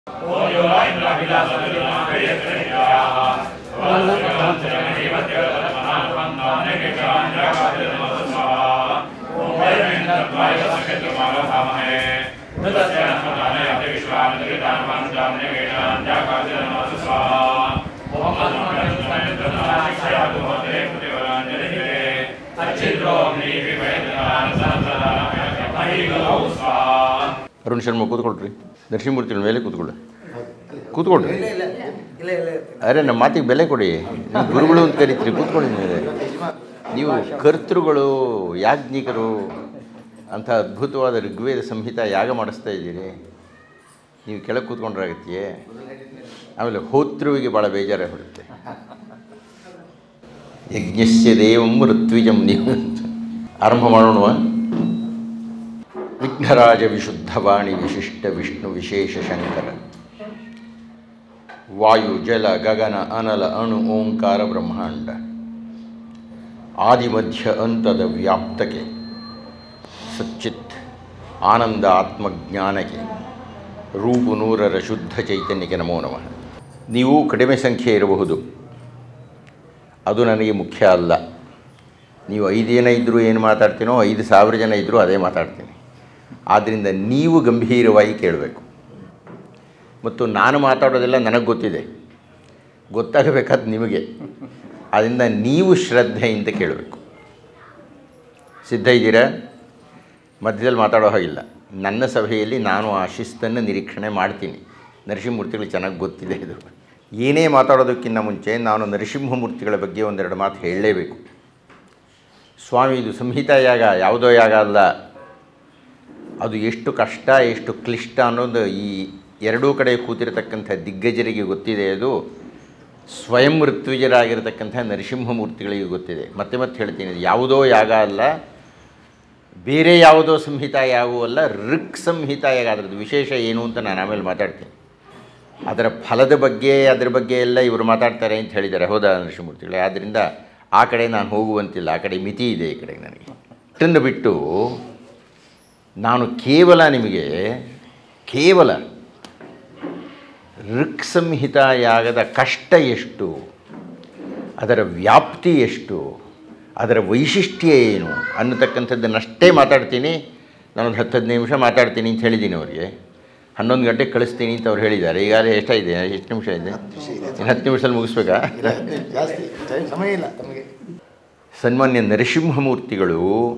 ಅರುಣ್ ಶರ್ಮಾ ಕೂತ್ಕೊಳ್ರಿ ನರಸಿಂಹಮೂರ್ತಿಗಳ ಮೇಲೆ ಕೂತ್ಕೊಳ್ಳಿ ಕೂತ್ಕೊಳ್ರಿ ಅರೆ ನಮ್ಮ ಮಾತಿಗೆ ಬೆಲೆ ಕೊಡಿ ನೀವು ಗುರುಗಳು ಅಂತ ಕರಿತೀರಿ ಕೂತ್ಕೊಳ್ಳಿ ಮೇಲೆ ನೀವು ಕರ್ತೃಗಳು ಯಾಜ್ಞಿಕರು ಅಂಥ ಅದ್ಭುತವಾದ ಋಗ್ವೇದ ಸಂಹಿತ ಯಾಗ ಮಾಡಿಸ್ತಾ ಇದ್ದೀರಿ ನೀವು ಕೆಳಗೆ ಕೂತ್ಕೊಂಡ್ರಾಗತ್ತೆಯೇ ಆಮೇಲೆ ಹೋತೃವಿಗೆ ಭಾಳ ಬೇಜಾರೇ ಹೊಡುತ್ತೆ ಯಜ್ಞಸ್ಯ ದೇವಂ ಋತ್ವಿಜಂ ನೀವು ಆರಂಭ ಮಾಡೋಣವ ವಿಘ್ನರಾಜ ವಿಶುದ್ಧವಾಣಿ ವಿಶಿಷ್ಟ ವಿಷ್ಣು ವಿಶೇಷ ಶಂಕರ ವಾಯು ಜಲ ಗಗನ ಅನಲ ಅಣು ಓಂಕಾರ ಬ್ರಹ್ಮಾಂಡ ಆದಿಮಧ್ಯ ಅಂತದ ವ್ಯಾಪ್ತಕ್ಕೆ ಸಚ್ಚಿತ್ ಆನಂದ ಆತ್ಮಜ್ಞಾನಕ್ಕೆ ರೂಪು ನೂರರ ಶುದ್ಧ ಚೈತನ್ಯಕ್ಕೆ ನಮೋ ನಮಃ ನೀವು ಕಡಿಮೆ ಸಂಖ್ಯೆ ಇರಬಹುದು ಅದು ನನಗೆ ಮುಖ್ಯ ಅಲ್ಲ ನೀವು ಐದು ಜನ ಇದ್ದರೂ ಏನು ಮಾತಾಡ್ತೀನೋ ಐದು ಸಾವಿರ ಜನ ಇದ್ದರೂ ಅದೇ ಮಾತಾಡ್ತೀನಿ ಆದ್ದರಿಂದ ನೀವು ಗಂಭೀರವಾಗಿ ಕೇಳಬೇಕು ಮತ್ತು ನಾನು ಮಾತಾಡೋದೆಲ್ಲ ನನಗೆ ಗೊತ್ತಿದೆ ಗೊತ್ತಾಗಬೇಕಾದ ನಿಮಗೆ ಆದ್ದರಿಂದ ನೀವು ಶ್ರದ್ಧೆಯಿಂದ ಕೇಳಬೇಕು ಸಿದ್ಧ ಇದ್ದೀರಾ ಮಧ್ಯದಲ್ಲಿ ಮಾತಾಡೋ ಹಾಗಿಲ್ಲ ನನ್ನ ಸಭೆಯಲ್ಲಿ ನಾನು ಆ ಶಿಸ್ತನ್ನು ನಿರೀಕ್ಷಣೆ ಮಾಡ್ತೀನಿ ನರಸಿಂಹಮೂರ್ತಿಗಳು ಚೆನ್ನಾಗಿ ಗೊತ್ತಿದೆ ಇದು ಏನೇ ಮಾತಾಡೋದಕ್ಕಿಂತ ಮುಂಚೆ ನಾನು ನರಸಿಂಹಮೂರ್ತಿಗಳ ಬಗ್ಗೆ ಒಂದೆರಡು ಮಾತು ಹೇಳಲೇಬೇಕು ಸ್ವಾಮಿ ಇದು ಸಂಹಿತಾ ಯಾಗ ಯಾವುದೋ ಯಾಗ ಅಲ್ಲ ಅದು ಎಷ್ಟು ಕಷ್ಟ ಎಷ್ಟು ಕ್ಲಿಷ್ಟ ಅನ್ನೋದು ಈ ಎರಡೂ ಕಡೆ ಕೂತಿರತಕ್ಕಂಥ ದಿಗ್ಗಜರಿಗೆ ಗೊತ್ತಿದೆ ಅದು ಸ್ವಯಂ ಋತ್ವಿಜರಾಗಿರತಕ್ಕಂಥ ನರಸಿಂಹಮೂರ್ತಿಗಳಿಗೆ ಗೊತ್ತಿದೆ ಮತ್ತೆ ಮತ್ತೆ ಹೇಳ್ತೀನಿ ಇದು ಯಾವುದೋ ಯಾಗ ಅಲ್ಲ ಬೇರೆ ಯಾವುದೋ ಸಂಹಿತಾ ಯಾಗೂ ಅಲ್ಲ ಋಕ್ ಸಂಹಿತಾ ಯಾಗ ಅದರದ್ದು ವಿಶೇಷ ಏನು ಅಂತ ನಾನು ಆಮೇಲೆ ಮಾತಾಡ್ತೀನಿ ಅದರ ಫಲದ ಬಗ್ಗೆ ಅದರ ಬಗ್ಗೆ ಎಲ್ಲ ಇವರು ಮಾತಾಡ್ತಾರೆ ಅಂತ ಹೇಳಿದ್ದಾರೆ ಹೌದಾ ನರಸಿಂಹಮೂರ್ತಿಗಳೇ ಆದ್ದರಿಂದ ಆ ಕಡೆ ನಾನು ಹೋಗುವಂತಿಲ್ಲ ಆ ಕಡೆ ಮಿತಿ ಇದೆ ಈ ಕಡೆ ನನಗೆ ಇಷ್ಟನ್ನು ಬಿಟ್ಟು ನಾನು ಕೇವಲ ನಿಮಗೆ ಕೇವಲ ಋಕ್ ಸಂಹಿತಾ ಯಾಗದ ಕಷ್ಟ ಎಷ್ಟು ಅದರ ವ್ಯಾಪ್ತಿ ಎಷ್ಟು ಅದರ ವೈಶಿಷ್ಟ್ಯ ಏನು ಅನ್ನತಕ್ಕಂಥದ್ದನ್ನಷ್ಟೇ ಮಾತಾಡ್ತೀನಿ ನಾನೊಂದು ಹತ್ತು ಹದಿನೈದು ನಿಮಿಷ ಮಾತಾಡ್ತೀನಿ ಅಂತ ಹೇಳಿದ್ದೀನಿ ಅವರಿಗೆ ಹನ್ನೊಂದು ಗಂಟೆಗೆ ಕಳಿಸ್ತೀನಿ ಅಂತ ಅವ್ರು ಹೇಳಿದ್ದಾರೆ ಈಗಾಗಲೇ ಎಷ್ಟಾಗಿದೆ ಎಷ್ಟು ನಿಮಿಷ ಇದೆ ಇನ್ನು ಹತ್ತು ನಿಮಿಷದಲ್ಲಿ ಮುಗಿಸ್ಬೇಕಾ ಜಾಸ್ತಿ ಟೈಮ್ ಸಮಯ ಇಲ್ಲ ತಮಗೆ ಸನ್ಮಾನ್ಯ ನರಸಿಂಹಮೂರ್ತಿಗಳು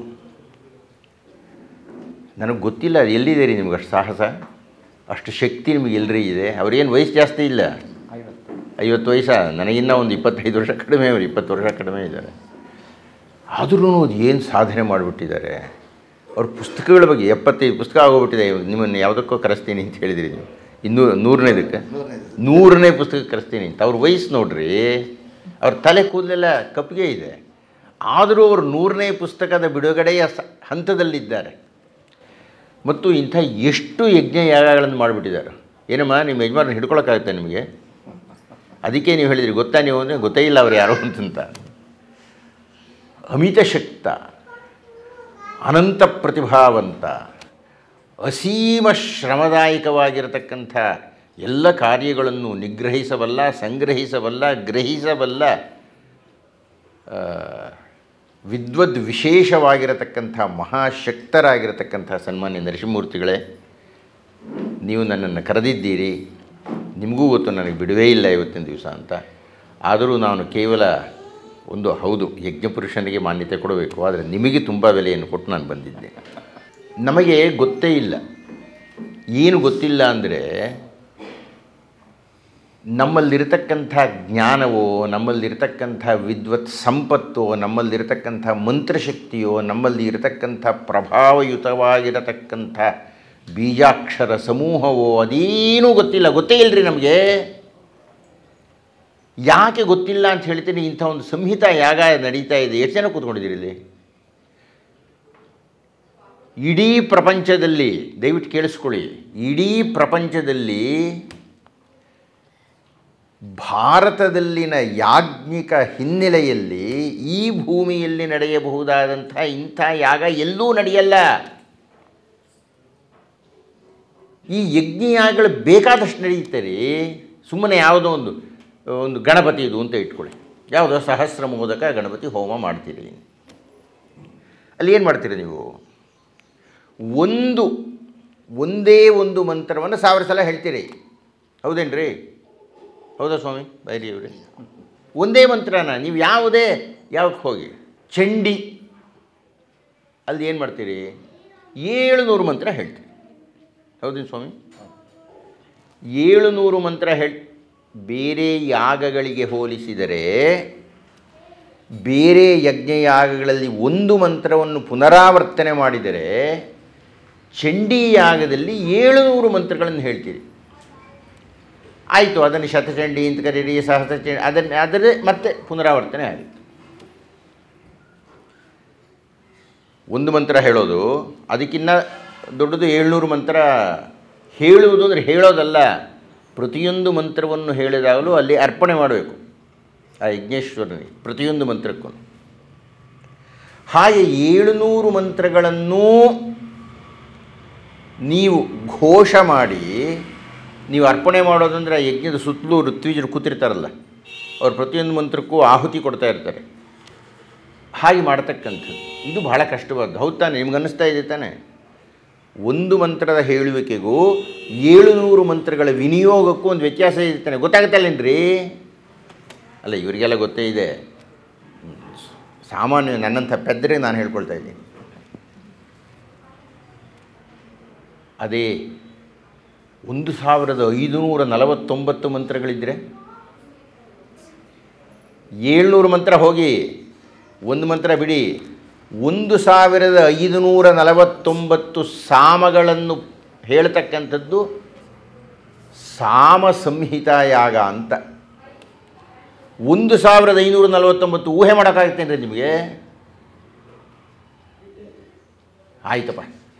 ನನಗೆ ಗೊತ್ತಿಲ್ಲ ಅದು ಎಲ್ಲಿದೆ ರೀ ನಿಮ್ಗೆ ಅಷ್ಟು ಸಾಹಸ ಅಷ್ಟು ಶಕ್ತಿ ನಿಮಗೆ ಎಲ್ರಿ ಇದೆ ಅವ್ರೇನು ವಯಸ್ಸು ಜಾಸ್ತಿ ಇಲ್ಲ ಐವತ್ತು ವಯಸ್ಸ ನನಗಿನ್ನ ಒಂದು ಇಪ್ಪತ್ತೈದು ವರ್ಷ ಕಡಿಮೆ ಅವರು ಇಪ್ಪತ್ತು ವರ್ಷ ಕಡಿಮೆ ಇದ್ದಾರೆ ಆದ್ರೂ ಅದು ಏನು ಸಾಧನೆ ಮಾಡಿಬಿಟ್ಟಿದ್ದಾರೆ ಅವ್ರ ಪುಸ್ತಕಗಳ ಬಗ್ಗೆ ಎಪ್ಪತ್ತೈದು ಪುಸ್ತಕ ಆಗೋಗ್ಬಿಟ್ಟಿದೆ ನಿಮ್ಮನ್ನು ಯಾವುದಕ್ಕೋ ಕರೆಸ್ತೀನಿ ಅಂತ ಹೇಳಿದಿರಿ ನೀವು ಇನ್ನೂ ನೂರನೇದಕ್ಕೆ ನೂರನೇ ಪುಸ್ತಕ ಕರೆಸ್ತೀನಿ ಅಂತ ಅವ್ರ ವಯಸ್ಸು ನೋಡ್ರಿ ಅವ್ರ ತಲೆ ಕೂದಲೆಲ್ಲ ಕಪ್ಪಿಗೆ ಇದೆ ಆದರೂ ಅವರು ನೂರನೇ ಪುಸ್ತಕದ ಬಿಡುಗಡೆಯ ಸ ಹಂತದಲ್ಲಿದ್ದಾರೆ ಮತ್ತು ಇಂಥ ಎಷ್ಟು ಯಜ್ಞ ಯಾಗಗಳನ್ನು ಮಾಡಿಬಿಟ್ಟಿದ್ದಾರೆ ಏನಮ್ಮ ನಿಮ್ಮ ಯಜಮಾನ ಹಿಡ್ಕೊಳಕ್ಕಾಗುತ್ತೆ ನಿಮಗೆ ಅದಕ್ಕೆ ನೀವು ಹೇಳಿದ್ರಿ ಗೊತ್ತಾ ನೀವು ಅಂದರೆ ಗೊತ್ತೇ ಇಲ್ಲ ಅವ್ರು ಯಾರು ಅಂತಂತ ಅಮಿತ ಶಕ್ತ ಅನಂತ ಪ್ರತಿಭಾವಂತ ಅಸೀಮ ಶ್ರಮದಾಯಕವಾಗಿರತಕ್ಕಂಥ ಎಲ್ಲ ಕಾರ್ಯಗಳನ್ನು ನಿಗ್ರಹಿಸಬಲ್ಲ ಸಂಗ್ರಹಿಸಬಲ್ಲ ಗ್ರಹಿಸಬಲ್ಲ ಆ, ವಿದ್ವದ್ ವಿಶೇಷವಾಗಿರತಕ್ಕಂಥ ಮಹಾಶಕ್ತರಾಗಿರತಕ್ಕಂಥ ಸನ್ಮಾನ್ಯ ನರಸಿಂಹಮೂರ್ತಿಗಳೇ ನೀವು ನನ್ನನ್ನು ಕರೆದಿದ್ದೀರಿ ನಿಮಗೂ ಗೊತ್ತು ನನಗೆ ಬಿಡುವೇ ಇಲ್ಲ ಇವತ್ತಿನ ದಿವಸ ಅಂತ ಆದರೂ ನಾನು ಕೇವಲ ಒಂದು ಹೌದು ಯಜ್ಞಪುರುಷನಿಗೆ ಮಾನ್ಯತೆ ಕೊಡಬೇಕು ಆದರೆ ನಿಮಗೆ ತುಂಬ ಬೆಲೆಯನ್ನು ಕೊಟ್ಟು ನಾನು ಬಂದಿದ್ದೆ ನಮಗೆ ಗೊತ್ತೇ ಇಲ್ಲ ಏನು ಗೊತ್ತಿಲ್ಲ ಅಂದರೆ ನಮ್ಮಲ್ಲಿರತಕ್ಕಂಥ ಜ್ಞಾನವೋ ನಮ್ಮಲ್ಲಿರತಕ್ಕಂಥ ವಿದ್ವತ್ ಸಂಪತ್ತೋ ನಮ್ಮಲ್ಲಿರತಕ್ಕಂಥ ಮಂತ್ರಶಕ್ತಿಯೋ ನಮ್ಮಲ್ಲಿ ಇರತಕ್ಕಂಥ ಪ್ರಭಾವಯುತವಾಗಿರತಕ್ಕಂಥ ಬೀಜಾಕ್ಷರ ಸಮೂಹವೋ ಅದೇನೂ ಗೊತ್ತಿಲ್ಲ ಗೊತ್ತೇ ಇಲ್ಲರಿ ನಮಗೆ ಯಾಕೆ ಗೊತ್ತಿಲ್ಲ ಅಂತ ಹೇಳ್ತೀನಿ ಇಂಥ ಒಂದು ಸಂಹಿತ ಯಾಗ ನಡೀತಾ ಇದೆ ಎಷ್ಟು ಜನ ಕೂತ್ಕೊಂಡಿದ್ದೀರಿ ಇಲ್ಲಿ ಇಡೀ ಪ್ರಪಂಚದಲ್ಲಿ ದಯವಿಟ್ಟು ಕೇಳಿಸ್ಕೊಳ್ಳಿ ಇಡೀ ಪ್ರಪಂಚದಲ್ಲಿ ಭಾರತದಲ್ಲಿನ ಯಾಜ್ಞಿಕ ಹಿನ್ನೆಲೆಯಲ್ಲಿ ಈ ಭೂಮಿಯಲ್ಲಿ ನಡೆಯಬಹುದಾದಂಥ ಇಂಥ ಯಾಗ ಎಲ್ಲೂ ನಡೆಯಲ್ಲ ಈ ಯಜ್ಞಯಾಗಗಳು ಬೇಕಾದಷ್ಟು ನಡೆಯುತ್ತಾರೆ ಸುಮ್ಮನೆ ಯಾವುದೋ ಒಂದು ಒಂದು ಗಣಪತಿ ಇದು ಅಂತ ಇಟ್ಕೊಳ್ಳಿ ಯಾವುದೋ ಸಹಸ್ರ ಮೋದಕ ಗಣಪತಿ ಹೋಮ ಮಾಡ್ತೀರಿ ಅಲ್ಲಿ ಏನು ಮಾಡ್ತೀರಿ ನೀವು ಒಂದು ಒಂದೇ ಒಂದು ಮಂತ್ರವನ್ನು ಸಾವಿರ ಸಲ ಹೇಳ್ತೀರಿ ಹೌದೇನ್ರಿ ಹೌದಾ ಸ್ವಾಮಿ ಬೈರಿ ಅವರೇ ಒಂದೇ ಮಂತ್ರನ ನೀವು ಯಾವುದೇ ಯಾವಕ್ಕೆ ಹೋಗಿ ಚಂಡಿ ಅಲ್ಲಿ ಏನು ಮಾಡ್ತೀರಿ ಏಳುನೂರು ಮಂತ್ರ ಹೇಳ್ತೀರಿ ಹೌದೇನು ಸ್ವಾಮಿ ಏಳುನೂರು ಮಂತ್ರ ಹೇಳ್ ಬೇರೆ ಯಾಗಗಳಿಗೆ ಹೋಲಿಸಿದರೆ ಬೇರೆ ಯಜ್ಞಯಾಗಗಳಲ್ಲಿ ಒಂದು ಮಂತ್ರವನ್ನು ಪುನರಾವರ್ತನೆ ಮಾಡಿದರೆ ಚಂಡಿ ಯಾಗದಲ್ಲಿ ಏಳುನೂರು ಮಂತ್ರಗಳನ್ನು ಹೇಳ್ತೀರಿ ಆಯಿತು ಅದನ್ನು ಶತಚಂಡಿ ಅಂತ ಕರೀರಿ ಸಹಸ್ರ ಚಂಡಿ ಅದನ್ನು ಅದರೇ ಮತ್ತೆ ಪುನರಾವರ್ತನೆ ಆಯಿತು ಒಂದು ಮಂತ್ರ ಹೇಳೋದು ಅದಕ್ಕಿನ್ನ ದೊಡ್ಡದು ಏಳ್ನೂರು ಮಂತ್ರ ಹೇಳುವುದು ಅಂದರೆ ಹೇಳೋದಲ್ಲ ಪ್ರತಿಯೊಂದು ಮಂತ್ರವನ್ನು ಹೇಳಿದಾಗಲೂ ಅಲ್ಲಿ ಅರ್ಪಣೆ ಮಾಡಬೇಕು ಆ ಯಜ್ಞೇಶ್ವರನಿಗೆ ಪ್ರತಿಯೊಂದು ಮಂತ್ರಕ್ಕೂ ಹಾಗೆ ಏಳುನೂರು ಮಂತ್ರಗಳನ್ನೂ ನೀವು ಘೋಷ ಮಾಡಿ ನೀವು ಅರ್ಪಣೆ ಮಾಡೋದಂದರೆ ಆ ಯಜ್ಞದ ಸುತ್ತಲೂ ಋತ್ವಿಜರು ಕೂತಿರ್ತಾರಲ್ಲ ಅವ್ರು ಪ್ರತಿಯೊಂದು ಮಂತ್ರಕ್ಕೂ ಆಹುತಿ ಕೊಡ್ತಾ ಇರ್ತಾರೆ ಹಾಗೆ ಮಾಡ್ತಕ್ಕಂಥದ್ದು ಇದು ಬಹಳ ಕಷ್ಟವಾದ್ದು ಹೌದು ತಾನೆ ನಿಮ್ಗೆ ಅನ್ನಿಸ್ತಾ ಇದೆ ತಾನೆ ಒಂದು ಮಂತ್ರದ ಹೇಳುವಿಕೆಗೂ ಏಳುನೂರು ಮಂತ್ರಗಳ ವಿನಿಯೋಗಕ್ಕೂ ಒಂದು ವ್ಯತ್ಯಾಸ ಇದೆ ತಾನೆ ಗೊತ್ತಾಗುತ್ತಲ್ಲೇನ್ರಿ ಅಲ್ಲ ಇವರಿಗೆಲ್ಲ ಗೊತ್ತೇ ಇದೆ ಸಾಮಾನ್ಯ ನನ್ನಂಥ ಪೆದ್ದರೆ ನಾನು ಹೇಳ್ಕೊಳ್ತಾ ಇದ್ದೀನಿ ಅದೇ ಒಂದು ಸಾವಿರದ ಐದುನೂರ ನಲವತ್ತೊಂಬತ್ತು ಮಂತ್ರಗಳಿದ್ದರೆ ಏಳ್ನೂರು ಮಂತ್ರ ಹೋಗಿ ಒಂದು ಮಂತ್ರ ಬಿಡಿ ಒಂದು ಸಾವಿರದ ಐದುನೂರ ನಲವತ್ತೊಂಬತ್ತು ಸಾಮಗಳನ್ನು ಹೇಳ್ತಕ್ಕಂಥದ್ದು ಸಾಮ ಸಂಹಿತಾ ಯಾಗ ಅಂತ ಒಂದು ಸಾವಿರದ ಐನೂರ ನಲವತ್ತೊಂಬತ್ತು ಊಹೆ ಮಾಡೋಕ್ಕಾಗುತ್ತೇನ್ರಿ ನಿಮಗೆ ಆಯ್ತಪ್ಪ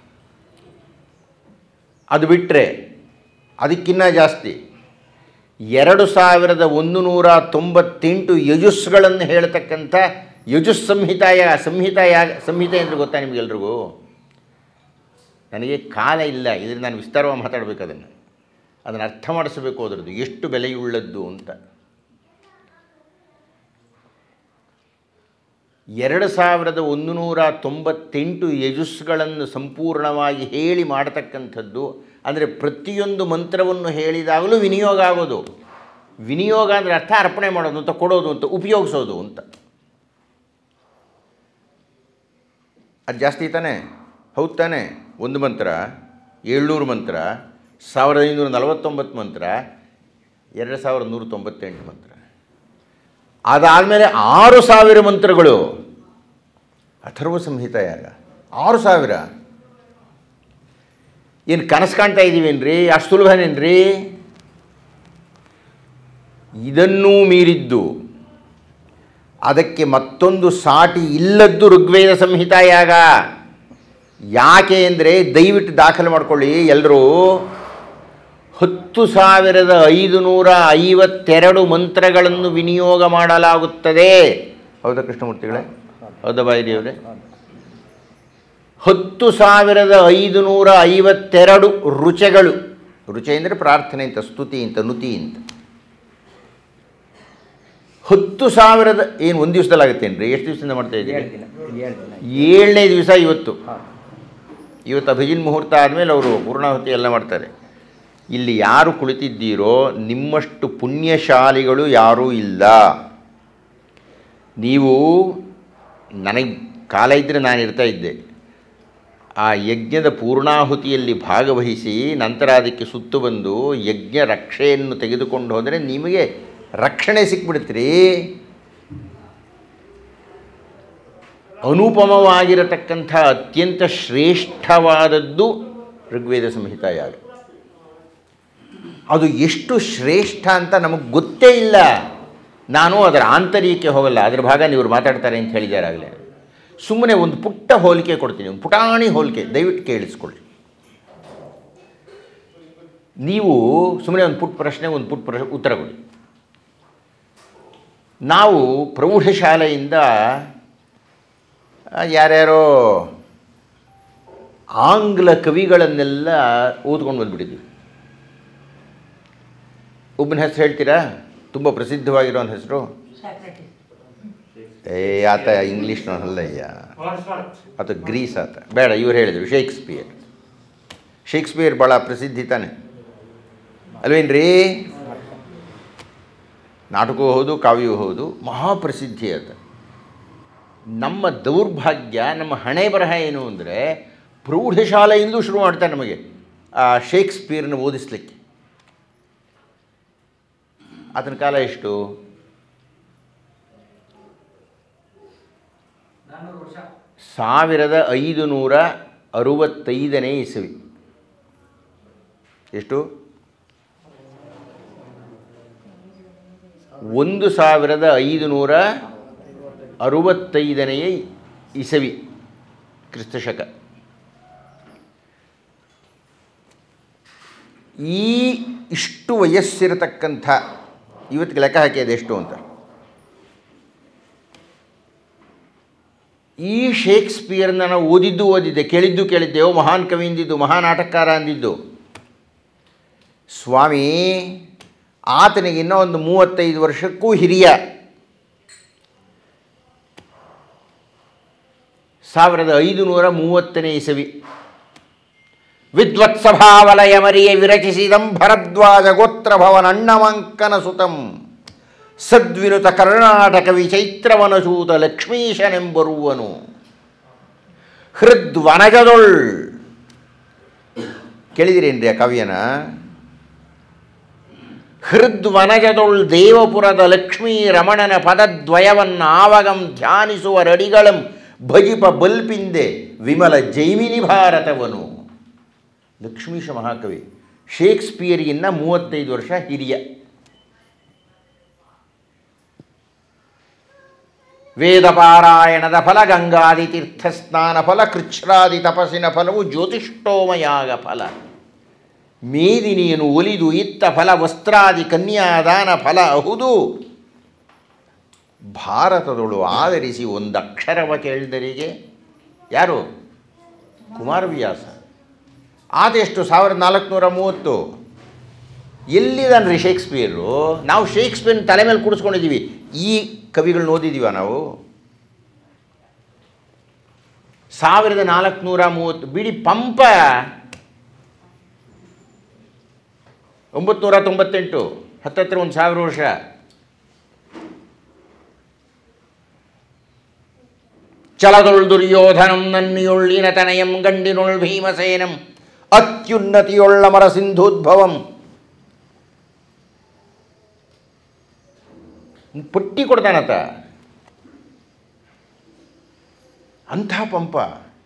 ಅದು ಬಿಟ್ಟರೆ ಅದಕ್ಕಿನ್ನ ಜಾಸ್ತಿ ಎರಡು ಸಾವಿರದ ಒಂದು ನೂರ ತೊಂಬತ್ತೆಂಟು ಯಜುಸ್ಗಳನ್ನು ಹೇಳ್ತಕ್ಕಂಥ ಯಜುಸ್ ಸಂಹಿತಾಯ ಸಂಹಿತಾಯ ಸಂಹಿತೆ ಅಂದರೆ ಗೊತ್ತಾ ನಿಮಗೆಲ್ರಿಗೂ ನನಗೆ ಕಾಲ ಇಲ್ಲ ಇದರಿಂದ ನಾನು ವಿಸ್ತಾರವಾಗಿ ಮಾತಾಡಬೇಕು ಅದನ್ನು ಅದನ್ನು ಅರ್ಥ ಮಾಡಿಸಬೇಕು ಅದರದ್ದು ಎಷ್ಟು ಬೆಲೆಯುಳ್ಳದ್ದು ಅಂತ ಎರಡು ಸಾವಿರದ ಒಂದು ನೂರ ತೊಂಬತ್ತೆಂಟು ಯಜುಸ್ಗಳನ್ನು ಸಂಪೂರ್ಣವಾಗಿ ಹೇಳಿ ಮಾಡತಕ್ಕಂಥದ್ದು ಅಂದರೆ ಪ್ರತಿಯೊಂದು ಮಂತ್ರವನ್ನು ಹೇಳಿದಾಗಲೂ ವಿನಿಯೋಗ ಆಗೋದು ವಿನಿಯೋಗ ಅಂದರೆ ಅರ್ಥ ಅರ್ಪಣೆ ಮಾಡೋದು ಅಂತ ಕೊಡೋದು ಅಂತ ಉಪಯೋಗಿಸೋದು ಅಂತ ಅದು ಜಾಸ್ತಿ ತಾನೇ ಹೌದು ತಾನೇ ಒಂದು ಮಂತ್ರ ಏಳ್ನೂರು ಮಂತ್ರ ಸಾವಿರದ ಐನೂರ ನಲವತ್ತೊಂಬತ್ತು ಮಂತ್ರ ಎರಡು ಸಾವಿರದ ನೂರ ತೊಂಬತ್ತೆಂಟು ಮಂತ್ರ ಅದಾದಮೇಲೆ ಆರು ಸಾವಿರ ಮಂತ್ರಗಳು ಅಥರ್ವ ಸಂಹಿತ ಯಾಗ ಆರು ಸಾವಿರ ಏನು ಕನಸು ಕಾಣ್ತಾ ಇದ್ದೀವೇನ್ರಿ ಅಷ್ಟು ಸುಲಭನೇನ್ರಿ ಇದನ್ನೂ ಮೀರಿದ್ದು ಅದಕ್ಕೆ ಮತ್ತೊಂದು ಸಾಟಿ ಇಲ್ಲದ್ದು ಋಗ್ವೇದ ಸಂಹಿತಾ ಯಾಗ ಯಾಕೆ ಅಂದರೆ ದಯವಿಟ್ಟು ದಾಖಲೆ ಮಾಡ್ಕೊಳ್ಳಿ ಎಲ್ಲರೂ ಹತ್ತು ಸಾವಿರದ ಐದು ನೂರ ಐವತ್ತೆರಡು ಮಂತ್ರಗಳನ್ನು ವಿನಿಯೋಗ ಮಾಡಲಾಗುತ್ತದೆ ಹೌದಾ ಕೃಷ್ಣಮೂರ್ತಿಗಳೇ ಹೌದಾ ಬಾಯಿದೇವರೇ ಹತ್ತು ಸಾವಿರದ ಐದು ನೂರ ಐವತ್ತೆರಡು ರುಚೆಗಳು ರುಚೆ ಅಂದರೆ ಪ್ರಾರ್ಥನೆ ಅಂತ ಸ್ತುತಿ ಅಂತ ನುತಿ ಅಂತ ಹತ್ತು ಸಾವಿರದ ಏನು ಒಂದು ದಿವಸದಲ್ಲಿ ಆಗುತ್ತೇನ್ರಿ ಎಷ್ಟು ದಿವಸದಿಂದ ಮಾಡ್ತಾ ಇದ್ದೀರಿ ಏಳು ದಿನ ಏಳು ದಿನ ಏಳನೇ ದಿವಸ ಇವತ್ತು ಹಾಂ ಇವತ್ತು ಅಭಿಜಿನ್ ಮುಹೂರ್ತ ಆದಮೇಲೆ ಅವರು ಪೂರ್ಣಾಹುತಿ ಎಲ್ಲ ಮಾಡ್ತಾರೆ ಇಲ್ಲಿ ಯಾರು ಕುಳಿತಿದ್ದೀರೋ ನಿಮ್ಮಷ್ಟು ಪುಣ್ಯಶಾಲಿಗಳು ಯಾರೂ ಇಲ್ಲ ನೀವು ನನಗೆ ಕಾಲ ಇದ್ದರೆ ನಾನು ಇರ್ತಾ ಇದ್ದೆ ಆ ಯಜ್ಞದ ಪೂರ್ಣಾಹುತಿಯಲ್ಲಿ ಭಾಗವಹಿಸಿ ನಂತರ ಅದಕ್ಕೆ ಸುತ್ತು ಬಂದು ಯಜ್ಞ ರಕ್ಷೆಯನ್ನು ತೆಗೆದುಕೊಂಡು ಹೋದರೆ ನಿಮಗೆ ರಕ್ಷಣೆ ಸಿಕ್ಬಿಡುತ್ತೀರಿ ಅನುಪಮವಾಗಿರತಕ್ಕಂಥ ಅತ್ಯಂತ ಶ್ರೇಷ್ಠವಾದದ್ದು ಋಗ್ವೇದ ಸಂಹಿತಾ ಯಾಗ ಅದು ಎಷ್ಟು ಶ್ರೇಷ್ಠ ಅಂತ ನಮಗೆ ಗೊತ್ತೇ ಇಲ್ಲ ನಾನು ಅದರ ಆಂತರ್ಯಕ್ಕೆ ಹೋಗಲ್ಲ ಅದರ ಭಾಗ ನೀವು ಮಾತಾಡ್ತಾರೆ ಅಂತ ಹೇಳಿದ್ದಾರೆ ಆಗಲೇ ಸುಮ್ಮನೆ ಒಂದು ಪುಟ್ಟ ಹೋಲಿಕೆ ಕೊಡ್ತೀನಿ ಒಂದು ಪುಟಾಣಿ ಹೋಲಿಕೆ ದಯವಿಟ್ಟು ಕೇಳಿಸ್ಕೊಳ್ಳಿ ನೀವು ಸುಮ್ಮನೆ ಒಂದು ಪುಟ್ಟ ಪ್ರಶ್ನೆ ಒಂದು ಪುಟ್ಟ ಪ್ರಶ್ನೆ ಉತ್ತರ ಕೊಡಿ ನಾವು ಪ್ರೌಢಶಾಲೆಯಿಂದ ಆ, ಯಾರ್ಯಾರೋ ಆಂಗ್ಲ ಕವಿಗಳನ್ನೆಲ್ಲ ಓದ್ಕೊಂಡು ಬಂದುಬಿಟ್ಟಿದ್ವಿ ಒಬ್ಬನ ಹೆಸರು ಹೇಳ್ತೀರಾ ತುಂಬ ಪ್ರಸಿದ್ಧವಾಗಿರೋ ಹೆಸರು ಏ ಆತ ಇಂಗ್ಲೀಷ್ನವನಲ್ಲಯ್ಯ ಆತ ಗ್ರೀಸ್ ಆತ ಬೇಡ ಇವ್ರು ಹೇಳಿದರು ಶೇಕ್ಸ್ಪಿಯರ್ ಶೇಕ್ಸ್ಪಿಯರ್ ಭಾಳ ಪ್ರಸಿದ್ಧಿ ತಾನೆ ಅಲ್ವೇನ್ರಿ ನಾಟಕವೂ ಹೌದು ಕಾವ್ಯವೂ ಹೌದು ಮಹಾಪ್ರಸಿದ್ಧಿ ಆತ ನಮ್ಮ ದೌರ್ಭಾಗ್ಯ ನಮ್ಮ ಹಣೆ ಬರಹ ಏನು ಅಂದರೆ ಪ್ರೌಢಶಾಲೆಯಿಂದಲೂ ಶುರು ಮಾಡ್ತಾರೆ ನಮಗೆ ಆ ಶೇಕ್ಸ್ಪಿಯರ್ನ ಓದಿಸ್ಲಿಕ್ಕೆ ಆತನ ಕಾಲ ಎಷ್ಟು ಸಾವಿರದ ಐದು ನೂರ ಅರುವತ್ತೈದನೇ ಇಸವಿ ಎಷ್ಟು ಒಂದು ಸಾವಿರದ ಐದು ನೂರ ಅರುವತ್ತೈದನೆಯ ಇಸವಿ ಕ್ರಿಸ್ತಶಕ ಈ ಇಷ್ಟು ವಯಸ್ಸಿರತಕ್ಕಂಥ ಇವತ್ತಿಗೆ ಲೆಕ್ಕ ಹಾಕಿ ಅದೆಷ್ಟು ಅಂತ ಈ ಶೇಕ್ಸ್ಪಿಯರ್ನ ನಾವು ಓದಿದ್ದು ಓದಿದ್ದೆ ಕೇಳಿದ್ದು ಕೇಳಿದ್ದೆವು ಮಹಾನ್ ಕವಿ ಅಂದಿದ್ದು ಮಹಾನ್ ಆಟಕ್ಕಾರ ಅಂದಿದ್ದು ಸ್ವಾಮಿ ಆತನಿಗೆ ಇನ್ನೂ ಒಂದು ಮೂವತ್ತೈದು ವರ್ಷಕ್ಕೂ ಹಿರಿಯ ಸಾವಿರದ ಐದುನೂರ ಮೂವತ್ತನೇ ಇಸವಿ ವಿದ್ವತ್ಸಭಾವಲಯ ಮರಿಯ ವಿರಚಿಸಿದಂ ಭರದ್ವಾಜ ಗೋತ್ರ ಭವನ ಅಣ್ಣವಂಕನ ಸುತಂ ಸದ್ವಿನುತ ಕರ್ನಾಟಕ ವಿಚೈತ್ರವನಸೂತ ಲಕ್ಷ್ಮೀಶನೆಂಬರುವನು ಹೃದ್ವನಜದೊಳ್ ಕೇಳಿದಿರೇನ್ರಿ ಆ ಕವಿಯನ ಹೃದ್ವನಜದೊಳ್ ದೇವಪುರದ ಲಕ್ಷ್ಮೀ ರಮಣನ ಪದದ್ವಯವನ್ನ ಆವಗಂ ಧ್ಯಾನಿಸುವ ರಡಿಗಳಂ ಭಜಿಪ ಬಲ್ಪಿಂದೆ ವಿಮಲ ಜೈಮಿನಿ ಭಾರತವನು ಲಕ್ಷ್ಮೀಶ ಮಹಾಕವಿ ಶೇಕ್ಸ್ಪಿಯರಿಗಿನ್ನ ಮೂವತ್ತೈದು ವರ್ಷ ಹಿರಿಯ ವೇದಪಾರಾಯಣದ ಫಲ ಗಂಗಾದಿ ತೀರ್ಥಸ್ನಾನ ಫಲ ಕೃಚ್ಛ್ರಾದಿ ತಪಸ್ಸಿನ ಫಲವು ಜ್ಯೋತಿಷ್ಠೋಮಯಾಗ ಫಲ ಮೇದಿನಿಯನ್ನು ಒಲಿದು ಇತ್ತ ಫಲ ವಸ್ತ್ರಾದಿ ಕನ್ಯಾದಾನ ಫಲ ಅಹುದು ಭಾರತದೊಳು ಆಧರಿಸಿ ಒಂದು ಅಕ್ಷರವ ಕೇಳಿದರಿಗೆ ಯಾರು ಕುಮಾರವ್ಯಾಸ ಆದೆಷ್ಟು ಸಾವಿರದ ನಾಲ್ಕುನೂರ ಮೂವತ್ತು ಎಲ್ಲಿದ್ದಾನ್ರಿ ಶೇಕ್ಸ್ಪಿಯರು ನಾವು ಶೇಕ್ಸ್ಪಿಯರ್ನ ತಲೆ ಮೇಲೆ ಕೂಡಿಸ್ಕೊಂಡಿದ್ದೀವಿ ಈ ಕವಿಗಳನ್ನ ಓದಿದ್ದೀವ ನಾವು ಸಾವಿರದ ನಾಲ್ಕುನೂರ ಮೂವತ್ತು ಬಿಡಿ ಪಂಪ ಒಂಬತ್ತು ತೊಂಬತ್ತೆಂಟು ಹತ್ತತ್ರ ಒಂದು ಸಾವಿರ ವರ್ಷ ಚಲದೊಳ್ ದುರ್ಯೋಧನಂ ನನ್ನಿಯೊಳ್ಳಿನ ತನಯಂ ಗಂಡಿನೊಳ್ ಭೀಮಸೇನಂ ಅತ್ಯುನ್ನತಿಯೊಳ್ಳಮರ ಸಿಂಧೂದ್ಭವಂ ಪಟ್ಟಿ ಕೊಡ್ತಾನತ ಅಂಥ ಪಂಪ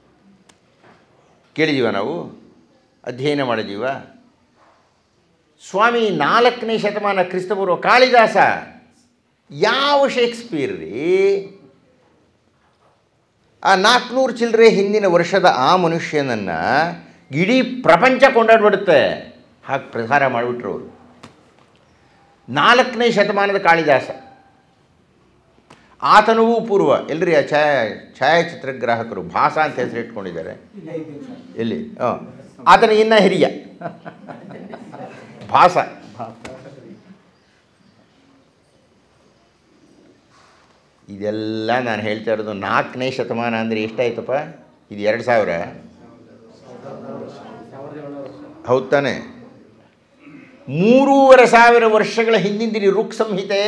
ಕೇಳಿದೀವ ನಾವು ಅಧ್ಯಯನ ಮಾಡಿದೀವ ಸ್ವಾಮಿ ನಾಲ್ಕನೇ ಶತಮಾನ ಕ್ರಿಸ್ತಪೂರ್ವ ಕಾಳಿದಾಸ ಯಾವ ಶೇಕ್ಸ್ಪಿಯರ್ ರೀ ಆ ನಾಲ್ಕುನೂರು ಚಿಲ್ಲರೆ ಹಿಂದಿನ ವರ್ಷದ ಆ ಮನುಷ್ಯನನ್ನು ಇಡೀ ಪ್ರಪಂಚ ಕೊಂಡಾಡ್ಬಿಡುತ್ತೆ ಹಾಗೆ ಪ್ರಸಾರ ಮಾಡಿಬಿಟ್ರು ಅವರು ನಾಲ್ಕನೇ ಶತಮಾನದ ಕಾಳಿದಾಸ ಆತನೂ ಪೂರ್ವ ಎಲ್ರಿ ಆ ಛಾಯಾ ಛಾಯಾಚಿತ್ರಗ್ರಾಹಕರು ಭಾಸ ಅಂತ ಹೆಸರು ಇಟ್ಕೊಂಡಿದ್ದಾರೆ ಎಲ್ಲಿ ಹಾಂ ಆತನ ಇನ್ನ ಹಿರಿಯ ಭಾಸ ಇದೆಲ್ಲ ನಾನು ಹೇಳ್ತಾ ಇರೋದು ನಾಲ್ಕನೇ ಶತಮಾನ ಅಂದರೆ ಎಷ್ಟಾಯ್ತಪ್ಪ ಇದು ಎರಡು ಸಾವಿರ ಹೌದು ತಾನೆ ಮೂರೂವರೆ ಸಾವಿರ ವರ್ಷಗಳ ಹಿಂದಿಂದಿರಿ ರುಕ್ ಸಂಹಿತೆ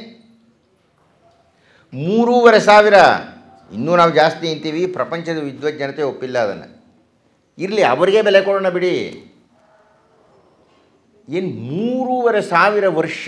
ಮೂರೂವರೆ ಸಾವಿರ ಇನ್ನೂ ನಾವು ಜಾಸ್ತಿ ಅಂತೀವಿ ಪ್ರಪಂಚದ ವಿದ್ವತ್ ಜನತೆ ಒಪ್ಪಿಲ್ಲ ಅದನ್ನು ಇರಲಿ ಅವರಿಗೆ ಬೆಲೆ ಕೊಡೋಣ ಬಿಡಿ ಏನು ಮೂರೂವರೆ ಸಾವಿರ ವರ್ಷ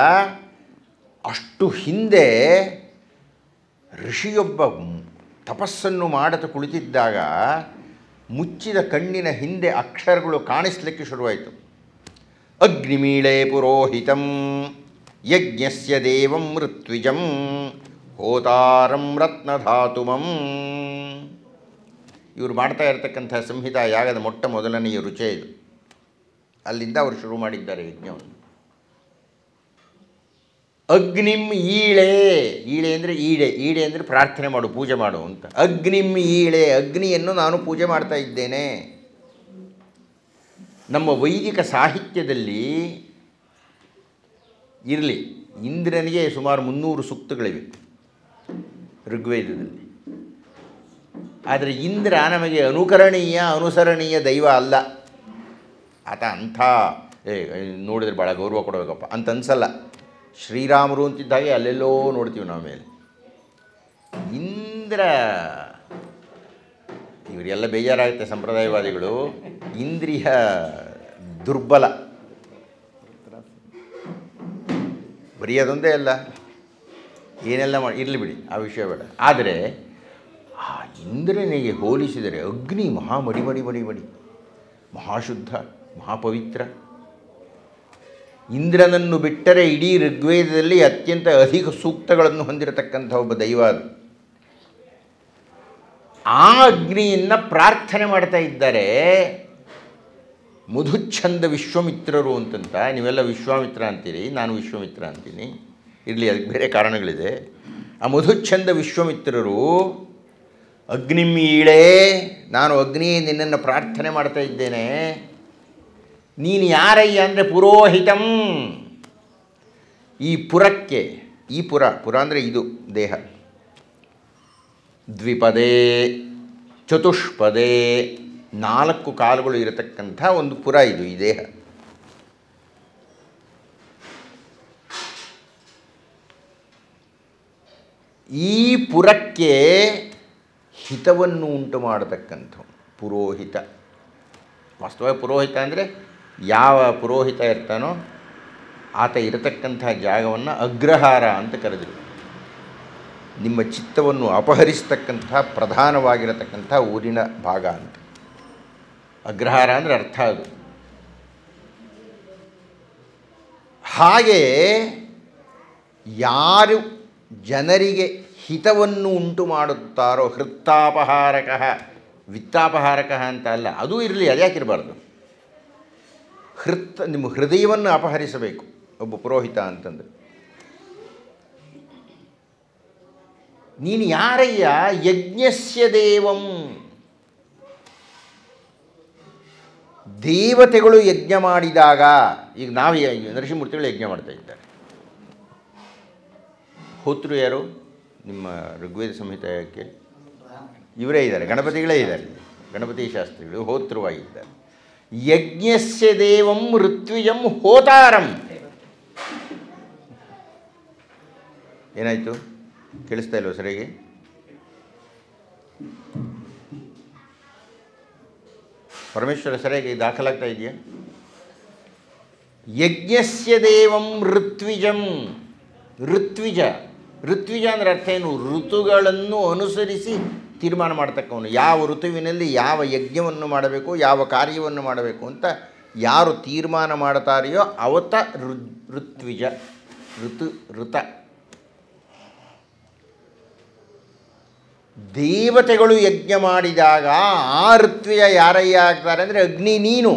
ಅಷ್ಟು ಹಿಂದೆ ಋಷಿಯೊಬ್ಬ ತಪಸ್ಸನ್ನು ಮಾಡತ ಕುಳಿತಿದ್ದಾಗ ಮುಚ್ಚಿದ ಕಣ್ಣಿನ ಹಿಂದೆ ಅಕ್ಷರಗಳು ಕಾಣಿಸ್ಲಿಕ್ಕೆ ಶುರುವಾಯಿತು ಅಗ್ನಿಮೀಳೆ ಪುರೋಹಿತಂ ಯಜ್ಞಸ್ಯ ದೇವಂ ಮೃತ್ವಿಜಂ ಹೋತಾರಂ ರತ್ನಧಾತುಮಂ ಇವರು ಮಾಡ್ತಾ ಇರತಕ್ಕಂಥ ಸಂಹಿತಾ ಯಾಗದ ಮೊಟ್ಟ ಮೊದಲನೆಯ ರುಚೆ ಇದು ಅಲ್ಲಿಂದ ಅವರು ಶುರು ಮಾಡಿದ್ದಾರೆ ಯಜ್ಞವನ್ನು ಅಗ್ನಿಂ ಈಳೆ ಈಳೆ ಅಂದರೆ ಈಡೆ ಈಡೆ ಅಂದರೆ ಪ್ರಾರ್ಥನೆ ಮಾಡು ಪೂಜೆ ಮಾಡು ಅಂತ ಅಗ್ನಿಂ ಈಳೆ ಅಗ್ನಿಯನ್ನು ನಾನು ಪೂಜೆ ಮಾಡ್ತಾ ಇದ್ದೇನೆ ನಮ್ಮ ವೈದಿಕ ಸಾಹಿತ್ಯದಲ್ಲಿ ಇರಲಿ ಇಂದ್ರನಿಗೆ ಸುಮಾರು ಮುನ್ನೂರು ಸೂಕ್ತಗಳಿವೆ ಋಗ್ವೇದದಲ್ಲಿ ಆದರೆ ಇಂದ್ರ ನಮಗೆ ಅನುಕರಣೀಯ ಅನುಸರಣೀಯ ದೈವ ಅಲ್ಲ ಆತ ಅಂಥ ಏ ನೋಡಿದ್ರೆ ಭಾಳ ಗೌರವ ಕೊಡಬೇಕಪ್ಪ ಅಂತ ಅನ್ಸಲ್ಲ ಶ್ರೀರಾಮರು ಅಂತಿದ್ದಾಗೆ ಅಲ್ಲೆಲ್ಲೋ ನೋಡ್ತೀವಿ ನಾವು ಮೇಲೆ ಇಂದ್ರ ಇವರೆಲ್ಲ ಬೇಜಾರಾಗುತ್ತೆ ಸಂಪ್ರದಾಯವಾದಿಗಳು ಇಂದ್ರಿಯ ದುರ್ಬಲ ಬರೀ ಅದೊಂದೇ ಅಲ್ಲ ಏನೆಲ್ಲ ಮಾಡಿ ಇರಲಿ ಬಿಡಿ ಆ ವಿಷಯ ಬೇಡ ಆದರೆ ಆ ಇಂದ್ರನಿಗೆ ಹೋಲಿಸಿದರೆ ಅಗ್ನಿ ಮಹಾ ಮಡಿ ಮಡಿ ಮಡಿ ಮಡಿ ಮಹಾಶುದ್ಧ ಮಹಾಪವಿತ್ರ ಇಂದ್ರನನ್ನು ಬಿಟ್ಟರೆ ಇಡೀ ಋಗ್ವೇದದಲ್ಲಿ ಅತ್ಯಂತ ಅಧಿಕ ಸೂಕ್ತಗಳನ್ನು ಹೊಂದಿರತಕ್ಕಂಥ ಒಬ್ಬ ದೈವ ಅದು ಆ ಅಗ್ನಿಯನ್ನು ಪ್ರಾರ್ಥನೆ ಮಾಡ್ತಾ ಇದ್ದಾರೆ ಮಧುಚ್ಛಂದ ವಿಶ್ವಮಿತ್ರರು ಅಂತಂತ ನೀವೆಲ್ಲ ವಿಶ್ವಾಮಿತ್ರ ಅಂತೀರಿ ನಾನು ವಿಶ್ವಮಿತ್ರ ಅಂತೀನಿ ಇರಲಿ ಅದಕ್ಕೆ ಬೇರೆ ಕಾರಣಗಳಿದೆ ಆ ಮಧುಚ್ಛಂದ ವಿಶ್ವಮಿತ್ರರು ಅಗ್ನಿಮೀಳೆ ನಾನು ಅಗ್ನಿ ನಿನ್ನನ್ನು ಪ್ರಾರ್ಥನೆ ಮಾಡ್ತಾ ಇದ್ದೇನೆ ನೀನು ಯಾರಯ್ಯ ಅಂದರೆ ಪುರೋಹಿತಂ ಈ ಪುರಕ್ಕೆ ಈ ಪುರ ಪುರ ಅಂದರೆ ಇದು ದೇಹ ದ್ವಿಪದೇ ಚತುಷ್ಪದೇ ನಾಲ್ಕು ಕಾಲುಗಳು ಇರತಕ್ಕಂಥ ಒಂದು ಪುರ ಇದು ಈ ದೇಹ ಈ ಪುರಕ್ಕೆ ಹಿತವನ್ನು ಉಂಟು ಮಾಡತಕ್ಕಂಥ ಪುರೋಹಿತ ವಾಸ್ತವವಾಗಿ ಪುರೋಹಿತ ಅಂದರೆ ಯಾವ ಪುರೋಹಿತ ಇರ್ತಾನೋ ಆತ ಇರತಕ್ಕಂಥ ಜಾಗವನ್ನು ಅಗ್ರಹಾರ ಅಂತ ಕರೆದರು ನಿಮ್ಮ ಚಿತ್ತವನ್ನು ಅಪಹರಿಸ್ತಕ್ಕಂಥ ಪ್ರಧಾನವಾಗಿರತಕ್ಕಂಥ ಊರಿನ ಭಾಗ ಅಂತ ಅಗ್ರಹಾರ ಅಂದರೆ ಅರ್ಥ ಅದು ಹಾಗೆ ಯಾರು ಜನರಿಗೆ ಹಿತವನ್ನು ಉಂಟು ಮಾಡುತ್ತಾರೋ ಹೃತ್ತಾಪಹಾರಕ ವಿತ್ತಾಪಹಾರಕ ಅಂತ ಅಲ್ಲ ಅದೂ ಇರಲಿ ಅದ್ಯಾಕಿರಬಾರ್ದು ಹೃತ್ ನಿಮ್ಮ ಹೃದಯವನ್ನು ಅಪಹರಿಸಬೇಕು ಒಬ್ಬ ಪುರೋಹಿತ ಅಂತಂದರೆ ನೀನು ಯಾರಯ್ಯ ಯಜ್ಞಸ್ಯ ದೇವಂ ದೇವತೆಗಳು ಯಜ್ಞ ಮಾಡಿದಾಗ ಈಗ ನಾವು ಯ- ನರಸಿಂಹಮೂರ್ತಿಗಳು ಯಜ್ಞ ಮಾಡ್ತಾ ಇದ್ದಾರೆ ಹೋತೃ ಯಾರು ನಿಮ್ಮ ಋಗ್ವೇದ ಸಂಹಿತೆಯಕ್ಕೆ ಇವರೇ ಇದ್ದಾರೆ ಗಣಪತಿಗಳೇ ಇದ್ದಾರೆ ಗಣಪತಿ ಶಾಸ್ತ್ರಿಗಳು ಹೋತೃವಾಗಿದ್ದಾರೆ ಯಜ್ಞಸ್ಯ ದೇವಂ ಋತ್ವಿಜಂ ಹೋತಾರಂ ಏನಾಯಿತು ಕೇಳಿಸ್ತಾ ಇಲ್ವ ಸರಿಯಾಗಿ ಪರಮೇಶ್ವರ ಸರಿಯಾಗಿ ದಾಖಲಾಗ್ತಾ ಇದೆಯಾ ಯಜ್ಞಸ್ಯ ದೇವಂ ಋತ್ವಿಜಂ ಋತ್ವಿಜ ಋತ್ವಿಜ ಅಂದರೆ ಅರ್ಥ ಏನು ಋತುಗಳನ್ನು ಅನುಸರಿಸಿ ತೀರ್ಮಾನ ಮಾಡ್ತಕ್ಕವನು ಯಾವ ಋತುವಿನಲ್ಲಿ ಯಾವ ಯಜ್ಞವನ್ನು ಮಾಡಬೇಕು ಯಾವ ಕಾರ್ಯವನ್ನು ಮಾಡಬೇಕು ಅಂತ ಯಾರು ತೀರ್ಮಾನ ಮಾಡ್ತಾರೆಯೋ ಅವತ ಋ ಋತ್ವಿಜ ಋತು ಋತ ದೇವತೆಗಳು ಯಜ್ಞ ಮಾಡಿದಾಗ ಆ ಋತ್ವಿಜ ಯಾರಯ್ಯ ಆಗ್ತಾರೆ ಅಂದರೆ ಅಗ್ನಿ ನೀನು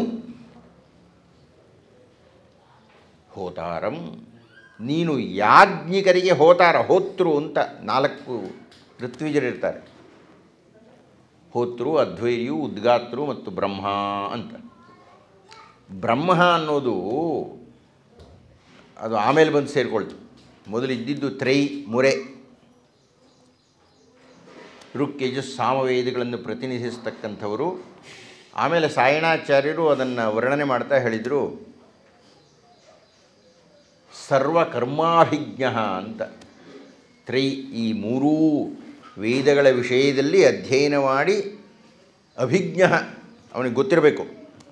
ಹೋತಾರಂ ನೀನು ಯಾಜ್ಞಿಕರಿಗೆ ಹೋತಾರ ಹೋತೃ ಅಂತ ನಾಲ್ಕು ಋತ್ವಿಜರಿರ್ತಾರೆ ಹೋತೃ ಅದ್ವೈರ್ಯು ಉದ್ಗಾತೃ ಮತ್ತು ಬ್ರಹ್ಮ ಅಂತ ಬ್ರಹ್ಮ ಅನ್ನೋದು ಅದು ಆಮೇಲೆ ಬಂದು ಸೇರಿಕೊಳ್ತು ಮೊದಲು ಇದ್ದಿದ್ದು ತ್ರೈ ಮುರೆ ಋಕ್ ಯಜಸ್ ಸಾಮವೇದಗಳನ್ನು ಪ್ರತಿನಿಧಿಸ್ತಕ್ಕಂಥವರು ಆಮೇಲೆ ಸಾಯಣಾಚಾರ್ಯರು ಅದನ್ನು ವರ್ಣನೆ ಮಾಡ್ತಾ ಹೇಳಿದರು ಸರ್ವಕರ್ಮಾಭಿಜ್ಞ ಅಂತ ತ್ರೈ ಈ ಮೂರೂ ವೇದಗಳ ವಿಷಯದಲ್ಲಿ ಅಧ್ಯಯನ ಮಾಡಿ ಅಭಿಜ್ಞ ಅವನಿಗೆ ಗೊತ್ತಿರಬೇಕು